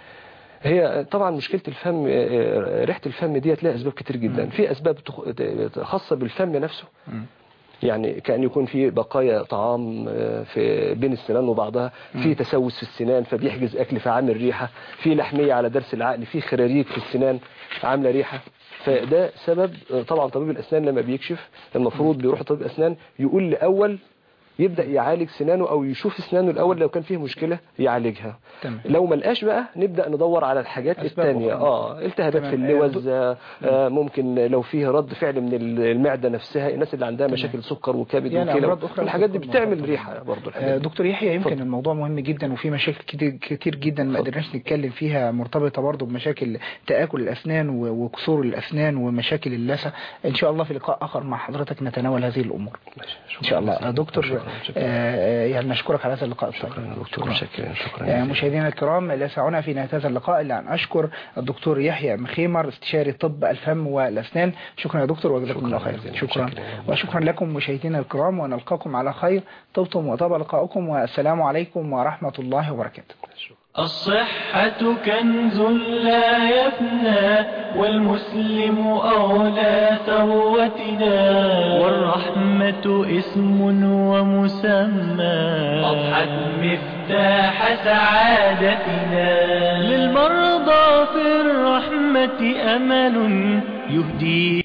هي طبعا مشكلة الفم آه، ريحة الفم ديت لها أسباب كتير جدا في أسباب تخ- خاصة بالفم نفسه مم. يعني كان يكون في بقايا طعام آه، في بين السنان وبعضها في تسوس في السنان فبيحجز أكل فعامل ريحة في لحمية على درس العقل في خراريج في السنان عاملة ريحة فده سبب آه، طبعا طبيب الأسنان لما بيكشف المفروض بيروح طبيب الأسنان يقول لأول يبدأ يعالج سنانه أو يشوف سنانه الأول لو كان فيه مشكلة يعالجها تمام لو ما لقاش بقى نبدأ ندور على الحاجات أسباب التانية أخرى. اه التهابات تمام. في اللوز آه، آه آه، ممكن لو فيه رد فعل من المعدة نفسها الناس اللي عندها مشاكل سكر وكبد يعني وكلى أمراض أخرى الحاجات دي ممكن بتعمل مرتبطة. ريحة برضه آه، الحاجات دي. دكتور يحيى يمكن اتفضل. الموضوع مهم جدا وفي مشاكل كتير, كتير جدا ما قدرناش نتكلم فيها مرتبطة برضه بمشاكل تآكل الأسنان و- وكسور الأسنان ومشاكل اللثة إن شاء الله في لقاء آخر مع حضرتك نتناول هذه الأمور ماشي. إن شاء الله آه، دكتور شكرا شكرا آه، يعني نشكرك على هذا اللقاء الطيب. شكرا يا دكتور شكرا شكرا آه، مشاهدينا الكرام لا يسعنا في نهاية هذا اللقاء إلا أن أشكر الدكتور يحيى مخيمر استشاري طب الفم والأسنان شكرا يا دكتور وجزاكم شكرا الله خير جزيلا. شكرا شكرا. وشكرا لكم مشاهدينا الكرام ونلقاكم على خير طبتم وطاب لقاؤكم والسلام عليكم ورحمة الله وبركاته الصحة كنز لا يفنى والمسلم أولى ثروتنا والرحمة اسم ومسمى أضحت مفتاح سعادتنا للمرضى في الرحمة أمل يهدي